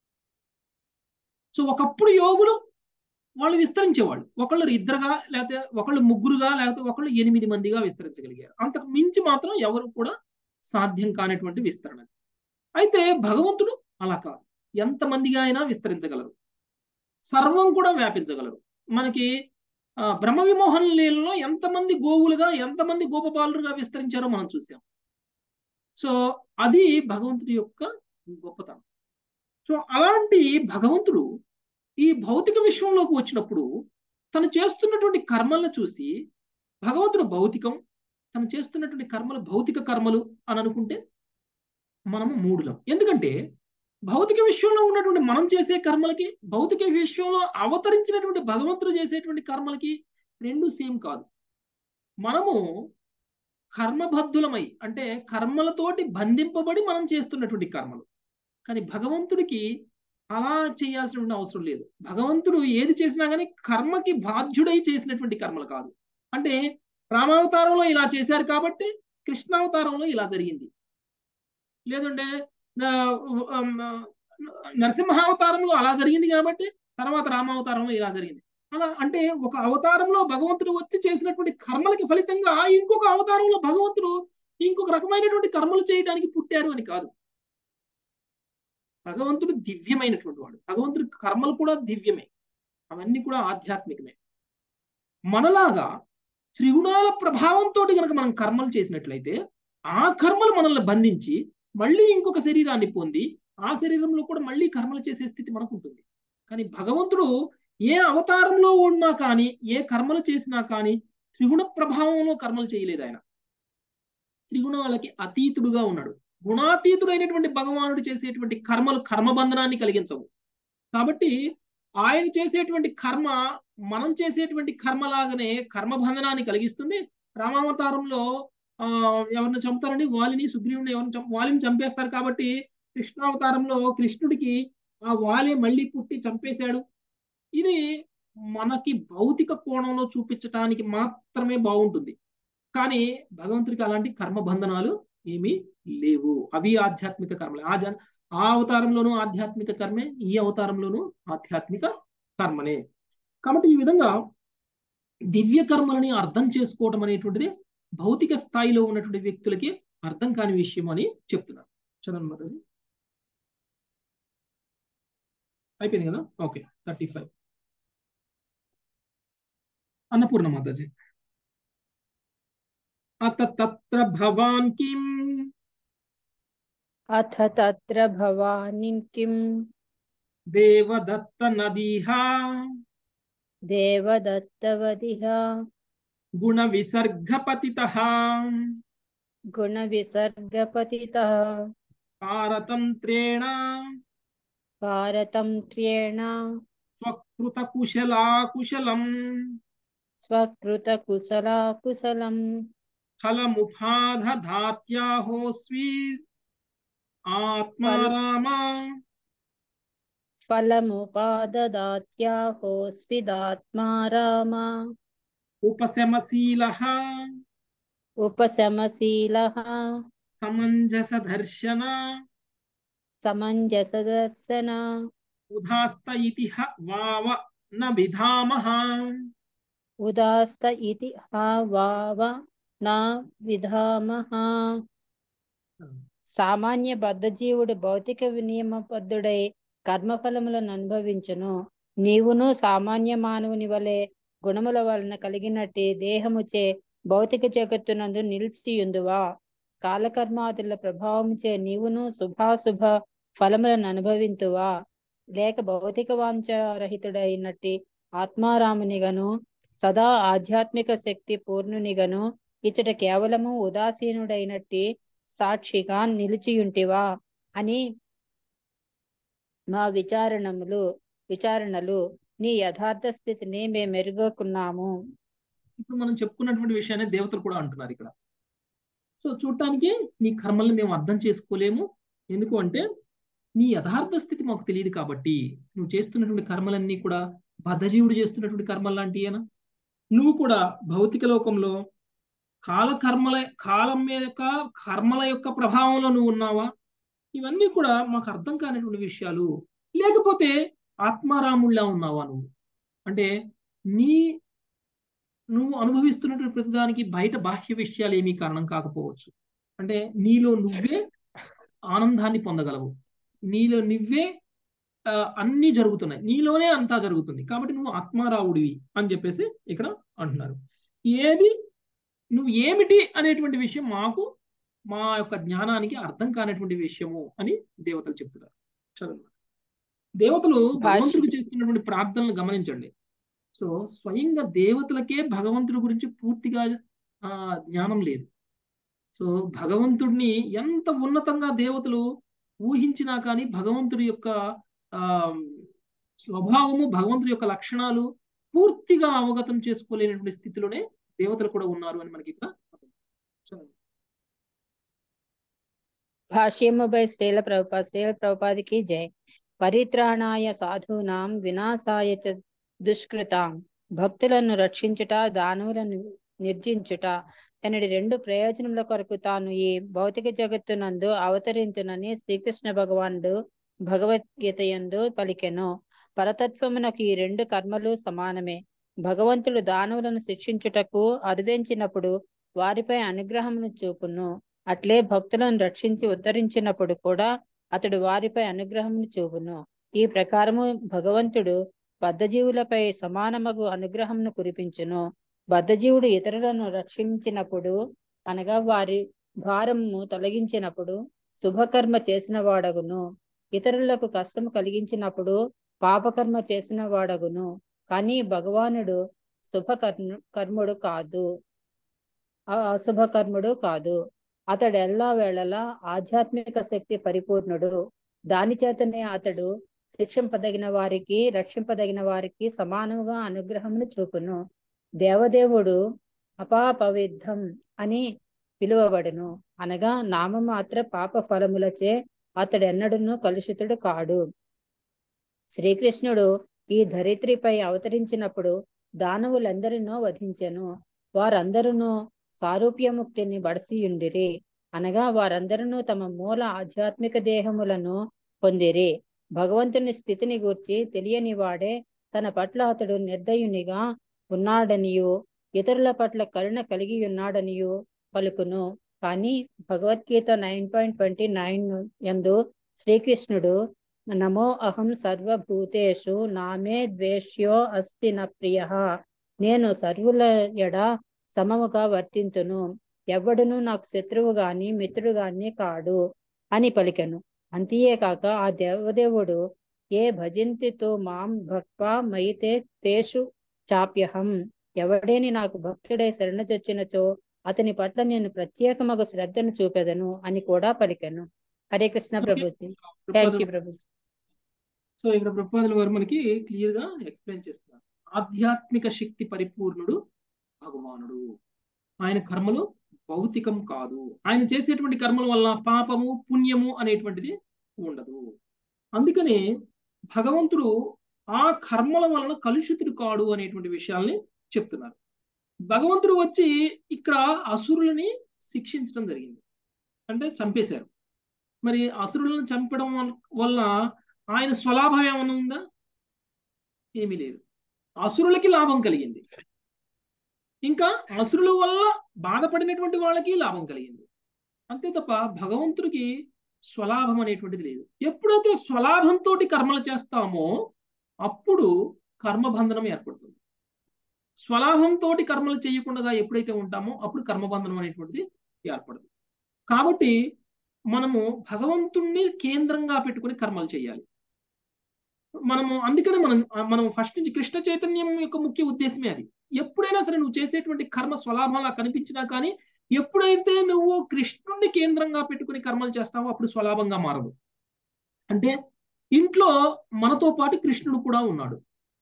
సో ఒకప్పుడు యోగులు వాళ్ళు విస్తరించేవాళ్ళు ఒకళ్ళు ఇద్దరుగా లేకపోతే ఒకళ్ళు ముగ్గురుగా లేకపోతే ఒకళ్ళు ఎనిమిది మందిగా విస్తరించగలిగారు అంతకు మించి మాత్రం ఎవరు కూడా సాధ్యం కానటువంటి విస్తరణ అయితే భగవంతుడు అలా కాదు ఎంతమందిగా అయినా విస్తరించగలరు సర్వం కూడా వ్యాపించగలరు మనకి బ్రహ్మ విమోహన లీలలో ఎంతమంది గోవులుగా ఎంతమంది గోపబాలుగా విస్తరించారో మనం చూసాం సో అది భగవంతుడి యొక్క గొప్పతనం సో అలాంటి భగవంతుడు ఈ భౌతిక విశ్వంలోకి వచ్చినప్పుడు తను చేస్తున్నటువంటి కర్మలను చూసి భగవంతుడు భౌతికం తను చేస్తున్నటువంటి కర్మలు భౌతిక కర్మలు అని అనుకుంటే మనము మూడులం ఎందుకంటే భౌతిక విశ్వంలో ఉన్నటువంటి మనం చేసే కర్మలకి భౌతిక విశ్వంలో అవతరించినటువంటి భగవంతుడు చేసేటువంటి కర్మలకి రెండు సేమ్ కాదు మనము కర్మబద్ధులమై అంటే కర్మలతోటి బంధింపబడి మనం చేస్తున్నటువంటి కర్మలు కానీ భగవంతుడికి అలా చేయాల్సినటువంటి అవసరం లేదు భగవంతుడు ఏది చేసినా కానీ కర్మకి బాధ్యుడై చేసినటువంటి కర్మలు కాదు అంటే రామావతారంలో ఇలా చేశారు కాబట్టి కృష్ణావతారంలో ఇలా జరిగింది లేదంటే నరసింహావతారంలో అలా జరిగింది కాబట్టి తర్వాత రామావతారంలో ఇలా జరిగింది అలా అంటే ఒక అవతారంలో భగవంతుడు వచ్చి చేసినటువంటి కర్మలకి ఫలితంగా ఇంకొక అవతారంలో భగవంతుడు ఇంకొక రకమైనటువంటి కర్మలు చేయడానికి పుట్టారు అని కాదు భగవంతుడు దివ్యమైనటువంటి వాడు భగవంతుడి కర్మలు కూడా దివ్యమే అవన్నీ కూడా ఆధ్యాత్మికమే మనలాగా త్రిగుణాల ప్రభావంతో గనక మనం కర్మలు చేసినట్లయితే ఆ కర్మలు మనల్ని బంధించి మళ్ళీ ఇంకొక శరీరాన్ని పొంది ఆ శరీరంలో కూడా మళ్ళీ కర్మలు చేసే స్థితి మనకు ఉంటుంది కానీ భగవంతుడు ఏ అవతారంలో ఉన్నా కానీ ఏ కర్మలు చేసినా కానీ త్రిగుణ ప్రభావంలో కర్మలు చేయలేదు ఆయన త్రిగుణాలకి అతీతుడుగా ఉన్నాడు గుణాతీతుడైనటువంటి భగవానుడు చేసేటువంటి కర్మలు కర్మబంధనాన్ని కలిగించవు కాబట్టి ఆయన చేసేటువంటి కర్మ మనం చేసేటువంటి కర్మలాగానే కర్మబంధనాన్ని కలిగిస్తుంది రామావతారంలో ఆ ఎవరిని చంపుతారండి వాలిని సుగ్రీవుని ఎవరిని చంప వాలిని చంపేస్తారు కాబట్టి కృష్ణావతారంలో కృష్ణుడికి ఆ వాలే మళ్ళీ పుట్టి చంపేశాడు ఇది మనకి భౌతిక కోణంలో చూపించటానికి మాత్రమే బాగుంటుంది కానీ భగవంతుడికి అలాంటి కర్మబంధనాలు ఏమీ లేవు అవి ఆధ్యాత్మిక కర్మలే ఆ జన్ ఆ అవతారంలోనూ ఆధ్యాత్మిక కర్మే ఈ అవతారంలోనూ ఆధ్యాత్మిక కర్మనే కాబట్టి ఈ విధంగా దివ్య కర్మలని అర్థం చేసుకోవటం అనేటువంటిది భౌతిక స్థాయిలో ఉన్నటువంటి వ్యక్తులకి అర్థం కాని విషయం అని చెప్తున్నారు చదవండి మాతాజీ అయిపోయింది కదా ఓకే థర్టీ ఫైవ్ అన్నపూర్ణ మాతాజీ అత తత్ర భవాన్ కిం అథ తత్ర భవాని కిం దేవదత్త నదీహ దేవదత్తవదిహ గుణ విసర్గపతిత గుణ విసర్గపతిత పారతంత్రేణ పారతంత్ర్యేణ స్వకృత కుశలాకుశలం స్వకృత కుశలాకుశలం ఫలముపాధాత్యాహోస్వి ఆత్మారామ ఫలముపాదదాత్యాహోస్విదాత్మారామ ఉపశమశీల ఉపశమశీల సమంజస దర్శన సమంజసదర్శన ఉదాస్త ఇతి హ వావ న విధామః ఉదాస్త ఇతి హా వావ నా విధామః సామాన్య బద్ధజీవుడు భౌతిక నియమబద్ధుడై కర్మఫలములను అనుభవించును నీవును సామాన్య మానవుని వలె గుణముల వలన కలిగినట్టి దేహముచే భౌతిక జగత్తునందు నిలిచియుందువా కాలకర్మాదుల ప్రభావముచే నీవును శుభాశుభ ఫలములను అనుభవింతువా లేక భౌతిక వాంఛరహితుడైనట్టి ఆత్మారామునిగను సదా ఆధ్యాత్మిక శక్తి పూర్ణునిగను ఇచ్చట కేవలము ఉదాసీనుడైనట్టి సాక్షిగా నిలిచియుంటివా అని మా విచారణములు విచారణలు నీ యథార్థ స్థితిని మేము మెరుగకున్నాము ఇప్పుడు మనం చెప్పుకున్నటువంటి విషయాన్ని దేవతలు కూడా అంటున్నారు ఇక్కడ సో చూడటానికి నీ కర్మల్ని మేము అర్థం చేసుకోలేము ఎందుకు అంటే నీ యథార్థ స్థితి మాకు తెలియదు కాబట్టి నువ్వు చేస్తున్నటువంటి కర్మలన్నీ కూడా బద్ధజీవుడు చేస్తున్నటువంటి కర్మలు లాంటియేనా నువ్వు కూడా భౌతిక లోకంలో కాల కర్మల కాలం మీద యొక్క కర్మల యొక్క ప్రభావంలో నువ్వు ఉన్నావా ఇవన్నీ కూడా మాకు అర్థం కానిటువంటి విషయాలు లేకపోతే ఆత్మారాముళ్ళ ఉన్నావా నువ్వు అంటే నీ నువ్వు అనుభవిస్తున్నటువంటి ప్రతిదానికి బయట బాహ్య విషయాలు ఏమీ కారణం కాకపోవచ్చు అంటే నీలో నువ్వే ఆనందాన్ని పొందగలవు నీలో నువ్వే ఆ, అన్నీ జరుగుతున్నాయి నీలోనే అంతా జరుగుతుంది కాబట్టి నువ్వు ఆత్మారావుడివి అని చెప్పేసి ఇక్కడ అంటున్నారు ఏది నువ్వు ఏమిటి అనేటువంటి విషయం మాకు మా యొక్క జ్ఞానానికి అర్థం కానటువంటి విషయము అని దేవతలు చెప్తున్నారు చదవండి దేవతలు భగవంతుడికి చేస్తున్నటువంటి ప్రార్థనలు గమనించండి సో స్వయంగా దేవతలకే భగవంతుడి గురించి పూర్తిగా ఆ జ్ఞానం లేదు సో భగవంతుడిని ఎంత ఉన్నతంగా దేవతలు ఊహించినా కానీ భగవంతుడి యొక్క ఆ స్వభావము భగవంతుడి యొక్క లక్షణాలు పూర్తిగా అవగతం చేసుకోలేనటువంటి స్థితిలోనే దేవతలు కూడా ఉన్నారు అని మనకి ఇక్కడ చదవండి. భాష్యము బై శ్రీల ప్రభుపా శ్రీల ప్రభుపాదికి జై పరిత్రాణాయ సాధూనాం వినాశాయ చ దుష్కృతాం భక్తులను రక్షించుట దానవులను నిర్జించుట తనడి రెండు ప్రయోజనముల కొరకు తాను ఈ భౌతిక జగత్తునందు అవతరించునని శ్రీకృష్ణ భగవానుడు భగవద్గీత యందు పలికెను పరతత్వమునకు ఈ రెండు కర్మలు సమానమే భగవంతుడు దానవులను శిక్షించుటకు అరుదించినప్పుడు వారిపై అనుగ్రహమును చూపును అట్లే భక్తులను రక్షించి ఉద్ధరించినప్పుడు కూడా అతడు వారిపై అనుగ్రహమును చూపును ఈ ప్రకారము భగవంతుడు బద్ధజీవులపై సమానమగు అనుగ్రహమును కురిపించును బద్ధజీవుడు ఇతరులను రక్షించినప్పుడు అనగా వారి భారము తొలగించినప్పుడు శుభకర్మ చేసిన వాడగును ఇతరులకు కష్టము కలిగించినప్పుడు పాపకర్మ చేసిన వాడగును కానీ భగవానుడు శుభ కర్ముడు కాదు అశుభ కర్ముడు కాదు అతడు ఎల్లా వేళలా ఆధ్యాత్మిక శక్తి పరిపూర్ణుడు దాని చేతనే అతడు శిక్షింపదగిన వారికి రక్షింపదగిన వారికి సమానముగా అనుగ్రహమును చూపును దేవదేవుడు అపాపవిద్ధం అని పిలువబడును అనగా నామమాత్ర పాప ఫలములచే అతడు ఎన్నడూను కలుషితుడు కాడు శ్రీకృష్ణుడు ఈ ధరిత్రిపై అవతరించినప్పుడు దానవులందరినో వధించెను వారందరూ సారూప్యముక్తిని బడసియుండిరి అనగా వారందరూ తమ మూల ఆధ్యాత్మిక దేహములను పొందిరి భగవంతుని స్థితిని గూర్చి తెలియని వాడే తన పట్ల అతడు నిర్దయునిగా ఉన్నాడనియు ఇతరుల పట్ల కరుణ కలిగి ఉన్నాడనియు పలుకును కానీ Bhagavad Gita nine point twenty nine యందు శ్రీకృష్ణుడు నమో అహం సర్వభూతేషు నామే ద్వేష్యో అస్తి న ప్రియ నేను సర్వుల ఎడ సమముగా వర్తింతును ఎవడును నాకు శత్రువు గాని మిత్రుడు గాని కాడు అని పలికెను అంతేకాక ఆ దేవదేవుడు ఏ భజింతితో మాం భక్వా మైతే తేషు చాప్యహం ఎవడేని నాకు భక్తుడై శరణజొచ్చినచో అతని పట్ల నేను ప్రత్యేకమగు శ్రద్ధను చూపెదను అని కూడా పలికెను హరే కృష్ణ ప్రభుజీ థ్యాంక్ యూ ప్రభుజీ సో ఇక్కడ ప్రభుపాదుల వారు మనకి క్లియర్ గా ఎక్స్ప్లెయిన్ చేస్తున్నారు ఆధ్యాత్మిక శక్తి పరిపూర్ణుడు భగవానుడు ఆయన కర్మలు భౌతికం కాదు ఆయన చేసేటువంటి కర్మల వల్ల పాపము పుణ్యము అనేటువంటిది ఉండదు అందుకనే భగవంతుడు ఆ కర్మల వలన కలుషితుడు కాడు అనేటువంటి విషయాల్ని చెప్తున్నారు భగవంతుడు వచ్చి ఇక్కడ అసురులని శిక్షించడం జరిగింది అంటే చంపేశారు మరి అసురులను చంపడం వల్ల ఆయన స్వలాభం ఏమైనా ఉందా ఏమీ లేదు అసురులకి లాభం కలిగింది ఇంకా అసురుల వల్ల బాధపడినటువంటి వాళ్ళకి లాభం కలిగింది అంతే తప్ప భగవంతుడికి స్వలాభం అనేటువంటిది లేదు ఎప్పుడైతే స్వలాభంతో కర్మలు చేస్తామో అప్పుడు కర్మబంధనం ఏర్పడుతుంది స్వలాభంతో కర్మలు చేయకుండా ఎప్పుడైతే ఉంటామో అప్పుడు కర్మబంధనం అనేటువంటిది ఏర్పడదు కాబట్టి మనము భగవంతుణ్ణి కేంద్రంగా పెట్టుకుని కర్మలు చేయాలి మనము అందుకనే మనం మనం ఫస్ట్ నుంచి కృష్ణ చైతన్యం యొక్క ముఖ్య ఉద్దేశమే అది ఎప్పుడైనా సరే నువ్వు చేసేటువంటి కర్మ స్వలాభంలా కనిపించినా కానీ ఎప్పుడైతే నువ్వు కృష్ణుణ్ణి కేంద్రంగా పెట్టుకుని కర్మలు చేస్తావో అప్పుడు స్వలాభంగా మారదు అంటే ఇంట్లో మనతో పాటు కృష్ణుడు కూడా ఉన్నాడు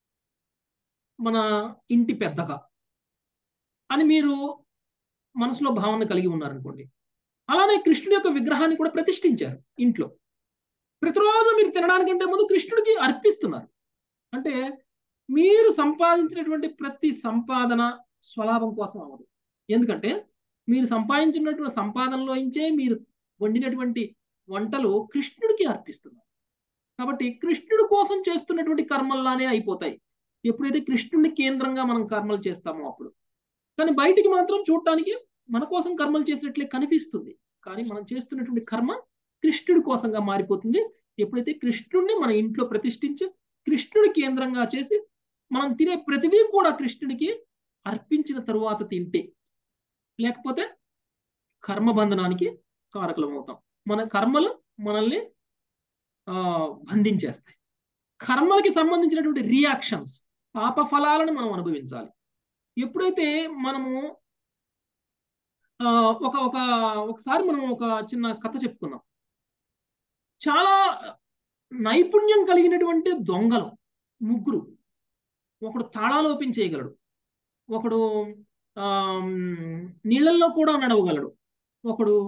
మన ఇంటి పెద్దగా అని మీరు మనసులో భావన కలిగి ఉన్నారనుకోండి అలానే కృష్ణుడి యొక్క విగ్రహాన్ని కూడా ప్రతిష్ఠించారు ఇంట్లో ప్రతిరోజు మీరు తినడానికంటే ముందు కృష్ణుడికి అర్పిస్తున్నారు అంటే మీరు సంపాదించినటువంటి ప్రతి సంపాదన స్వలాభం కోసం అవ్వదు ఎందుకంటే మీరు సంపాదించినటువంటి సంపాదనలో ఇంచే మీరు వండినటువంటి వంటలు కృష్ణుడికి అర్పిస్తున్నారు కాబట్టి కృష్ణుడి కోసం చేస్తున్నటువంటి కర్మల్లానే అయిపోతాయి ఎప్పుడైతే కృష్ణుడిని కేంద్రంగా మనం కర్మలు చేస్తామో అప్పుడు కానీ బయటికి మాత్రం చూడటానికి మన కోసం కర్మలు చేసినట్లే కనిపిస్తుంది కానీ మనం చేస్తున్నటువంటి కర్మ కృష్ణుడి కోసంగా మారిపోతుంది ఎప్పుడైతే కృష్ణుడిని మన ఇంట్లో ప్రతిష్ఠించి కృష్ణుడి కేంద్రంగా చేసి మనం తినే ప్రతిదీ కూడా కృష్ణుడికి అర్పించిన తరువాత తింటే లేకపోతే కర్మబంధనానికి కారకులం అవుతాం మన కర్మలు మనల్ని ఆ బంధించేస్తాయి కర్మలకి సంబంధించినటువంటి రియాక్షన్స్ పాప ఫలాలను మనం అనుభవించాలి ఎప్పుడైతే మనము ఒక ఒక ఒకసారి మనం ఒక చిన్న కథ చెప్పుకున్నాం చాలా నైపుణ్యం కలిగినటువంటి దొంగలు ముగ్గురు ఒకడు తాళాలు ఓపెన్ చేయగలడు ఒకడు నీళ్ళల్లో కూడా నడవగలడు ఒకడు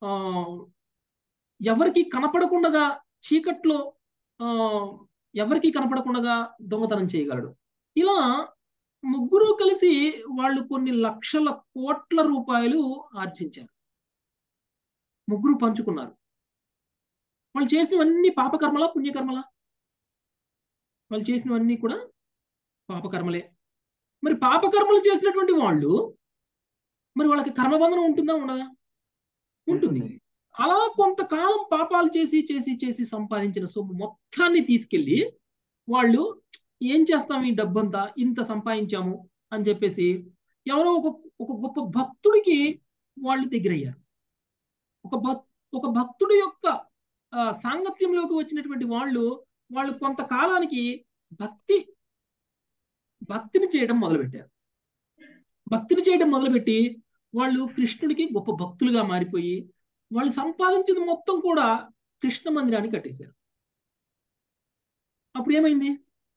ఎవరికి కనపడకుండా చీకట్లో ఎవరికి కనపడకుండా దొంగతనం చేయగలడు ఇలా ముగ్గురు కలిసి వాళ్ళు కొన్ని లక్షల కోట్ల రూపాయలు ఆర్జించారు ముగ్గురు పంచుకున్నారు వాళ్ళు చేసినవన్నీ పాపకర్మలా పుణ్యకర్మలా వాళ్ళు చేసినవన్నీ కూడా పాపకర్మలే మరి పాపకర్మలు చేసినటువంటి వాళ్ళు మరి వాళ్ళకి కర్మబంధనం ఉంటుందా ఉండదా ఉంటుంది అలా కొంతకాలం పాపాలు చేసి చేసి చేసి సంపాదించిన సొమ్ము మొత్తాన్ని తీసుకెళ్ళి వాళ్ళు ఏం చేస్తాం ఈ డబ్బంతా ఇంత సంపాదించాము అని చెప్పేసి ఎవరో ఒక ఒక గొప్ప భక్తుడికి వాళ్ళు దగ్గరయ్యారు ఒక భక్ ఒక భక్తుడి యొక్క ఆ, సాంగత్యంలోకి వచ్చినటువంటి వాళ్ళు వాళ్ళు కొంతకాలానికి భక్తి భక్తిని చేయడం మొదలుపెట్టారు భక్తిని చేయడం మొదలుపెట్టి వాళ్ళు కృష్ణుడికి గొప్ప భక్తులుగా మారిపోయి వాళ్ళు సంపాదించిన మొత్తం కూడా కృష్ణ మందిరాన్ని కట్టేశారు అప్పుడు ఏమైంది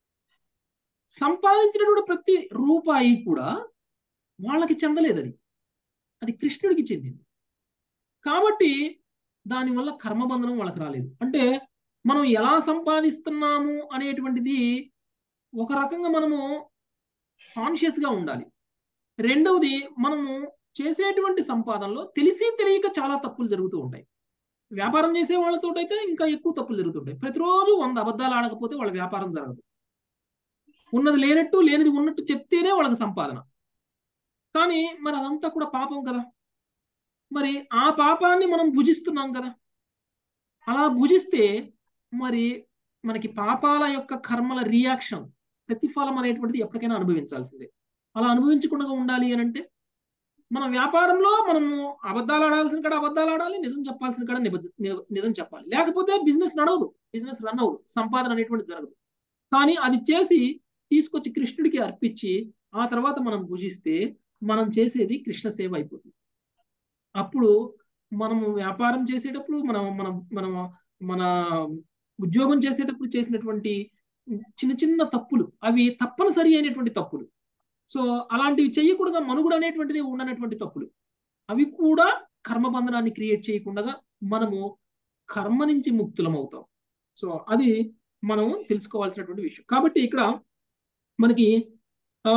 సంపాదించినటువంటి ప్రతి రూపాయి కూడా వాళ్ళకి చెందలేదు అది అది కృష్ణుడికి చెందింది కాబట్టి దానివల్ల కర్మబంధనం వాళ్ళకి రాలేదు అంటే మనం ఎలా సంపాదిస్తున్నాము అనేటువంటిది ఒక రకంగా మనము కాన్షియస్ గా ఉండాలి రెండవది మనము చేసేటువంటి సంపాదనలో తెలిసి తెలియక చాలా తప్పులు జరుగుతూ ఉంటాయి వ్యాపారం చేసే వాళ్ళతో అయితే ఇంకా ఎక్కువ తప్పులు జరుగుతుంటాయి ప్రతిరోజు వంద అబద్ధాలు ఆడకపోతే వాళ్ళ వ్యాపారం జరగదు ఉన్నది లేనట్టు లేనిది ఉన్నట్టు చెప్తేనే వాళ్ళకి సంపాదన కానీ మరి అదంతా కూడా పాపం కదా మరి ఆ పాపాన్ని మనం భుజిస్తున్నాం కదా అలా భుజిస్తే మరి మనకి పాపాల యొక్క కర్మల రియాక్షన్ ప్రతిఫలం అనేటువంటిది ఎప్పటికైనా అనుభవించాల్సిందే అలా అనుభవించకుండా ఉండాలి అని అంటే మన వ్యాపారంలో మనము అబద్ధాలు ఆడాల్సిన కాడ అబద్ధాలు ఆడాలి నిజం చెప్పాల్సిన కాడ నిబ- ని- నిజం చెప్పాలి లేకపోతే బిజినెస్ నడవదు బిజినెస్ రన్ అవ్వదు సంపాదన అనేటువంటి జరగదు కానీ అది చేసి తీసుకొచ్చి కృష్ణుడికి అర్పించి ఆ తర్వాత మనం భుజిస్తే మనం చేసేది కృష్ణ సేవ అయిపోతుంది అప్పుడు మనము వ్యాపారం చేసేటప్పుడు మనం మనం మనం మన ఉద్యోగం చేసేటప్పుడు చేసినటువంటి చిన్న చిన్న తప్పులు అవి తప్పనిసరి అయినటువంటి తప్పులు సో అలాంటివి చేయకూడదు మనుగుడు అనేటువంటిది ఉండనటువంటి తప్పులు అవి కూడా కర్మబంధనాన్ని క్రియేట్ చేయకుండా మనము కర్మ నుంచి ముక్తులం అవుతాం సో అది మనం తెలుసుకోవాల్సినటువంటి విషయం కాబట్టి ఇక్కడ మనకి ఆ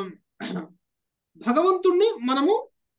భగవంతుణ్ణి మనము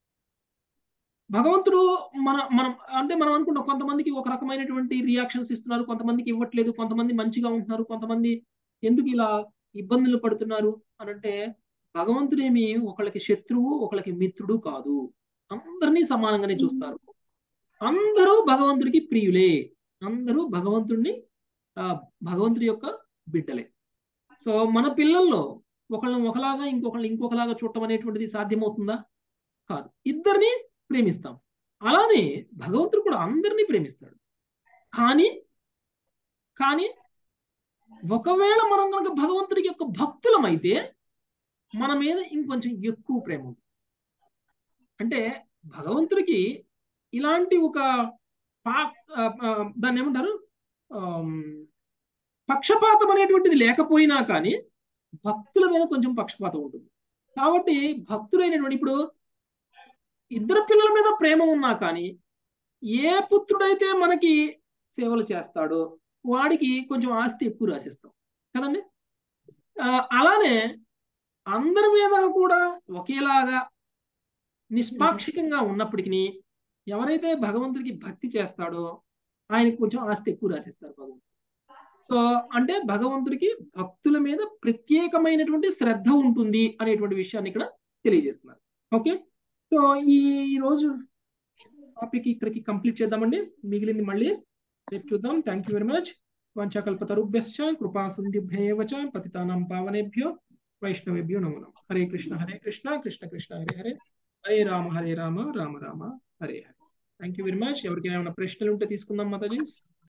భగవంతుడు మన మనం అంటే మనం అనుకుంటాం కొంతమందికి ఒక రకమైనటువంటి రియాక్షన్స్ ఇస్తున్నారు కొంతమందికి ఇవ్వట్లేదు కొంతమంది మంచిగా ఉంటున్నారు కొంతమంది ఎందుకు ఇలా ఇబ్బందులు పడుతున్నారు అని అంటే భగవంతుడేమి ఒకళ్ళకి శత్రువు ఒకళ్ళకి మిత్రుడు కాదు అందరినీ సమానంగానే చూస్తారు అందరూ భగవంతుడికి ప్రియులే అందరూ భగవంతుడిని ఆ భగవంతుడి యొక్క బిడ్డలే సో మన పిల్లల్లో ఒకళ్ళని ఒకలాగా ఇంకొకళ్ళని ఇంకొకలాగా చూడటం అనేటువంటిది సాధ్యమవుతుందా కాదు ఇద్దరిని ప్రేమిస్తాం అలానే భగవంతుడు కూడా అందరినీ ప్రేమిస్తాడు కానీ కానీ ఒకవేళ మనం కనుక భగవంతుడికి యొక్క భక్తులమైతే మన మీద ఇంకొంచెం ఎక్కువ ప్రేమ ఉంది అంటే భగవంతుడికి ఇలాంటి ఒక పా ఆ, ఆ, దాన్ని ఏమంటారు ఆమ్, పక్షపాతం అనేటువంటిది లేకపోయినా కానీ భక్తుల మీద కొంచెం పక్షపాతం ఉంటుంది కాబట్టి భక్తుడైనటువంటి ఇప్పుడు ఇద్దరు పిల్లల మీద ప్రేమ ఉన్నా కానీ ఏ పుత్రుడైతే మనకి సేవలు చేస్తాడో వాడికి కొంచెం ఆస్తి ఎక్కువ రాసిస్తాం కదండి ఆ, అలానే అందరి మీద కూడా ఒకేలాగా నిష్పాక్షికంగా ఉన్నప్పటికీ ఎవరైతే భగవంతుడికి భక్తి చేస్తాడో ఆయనకి కొంచెం ఆస్తి ఎక్కువ రాసిస్తారు భగవంతుడు సో అంటే భగవంతుడికి భక్తుల మీద ప్రత్యేకమైనటువంటి శ్రద్ధ ఉంటుంది అనేటువంటి విషయాన్ని ఇక్కడ తెలియజేస్తున్నారు ఓకే సో ఈ ఈ రోజు టాపిక్ ఇక్కడికి కంప్లీట్ చేద్దామండి మిగిలింది మళ్ళీ రేపు చూద్దాం థ్యాంక్ యూ వెరీ మచ్ వంచకల్పతరుభ్యశ్చ కృపా సింధుభ్యేవ చ పతితానాం పావనేభ్యో వైష్ణవేభ్యో నమో నమః Hare Krishna Hare Krishna Krishna Krishna Hare Hare Hare Rama Hare Rama Rama Rama Hare Hare thank you very much ఎవరికైనా ఏమైనా ప్రశ్నలు ఉంటే తీసుకుందాం మాతాజీ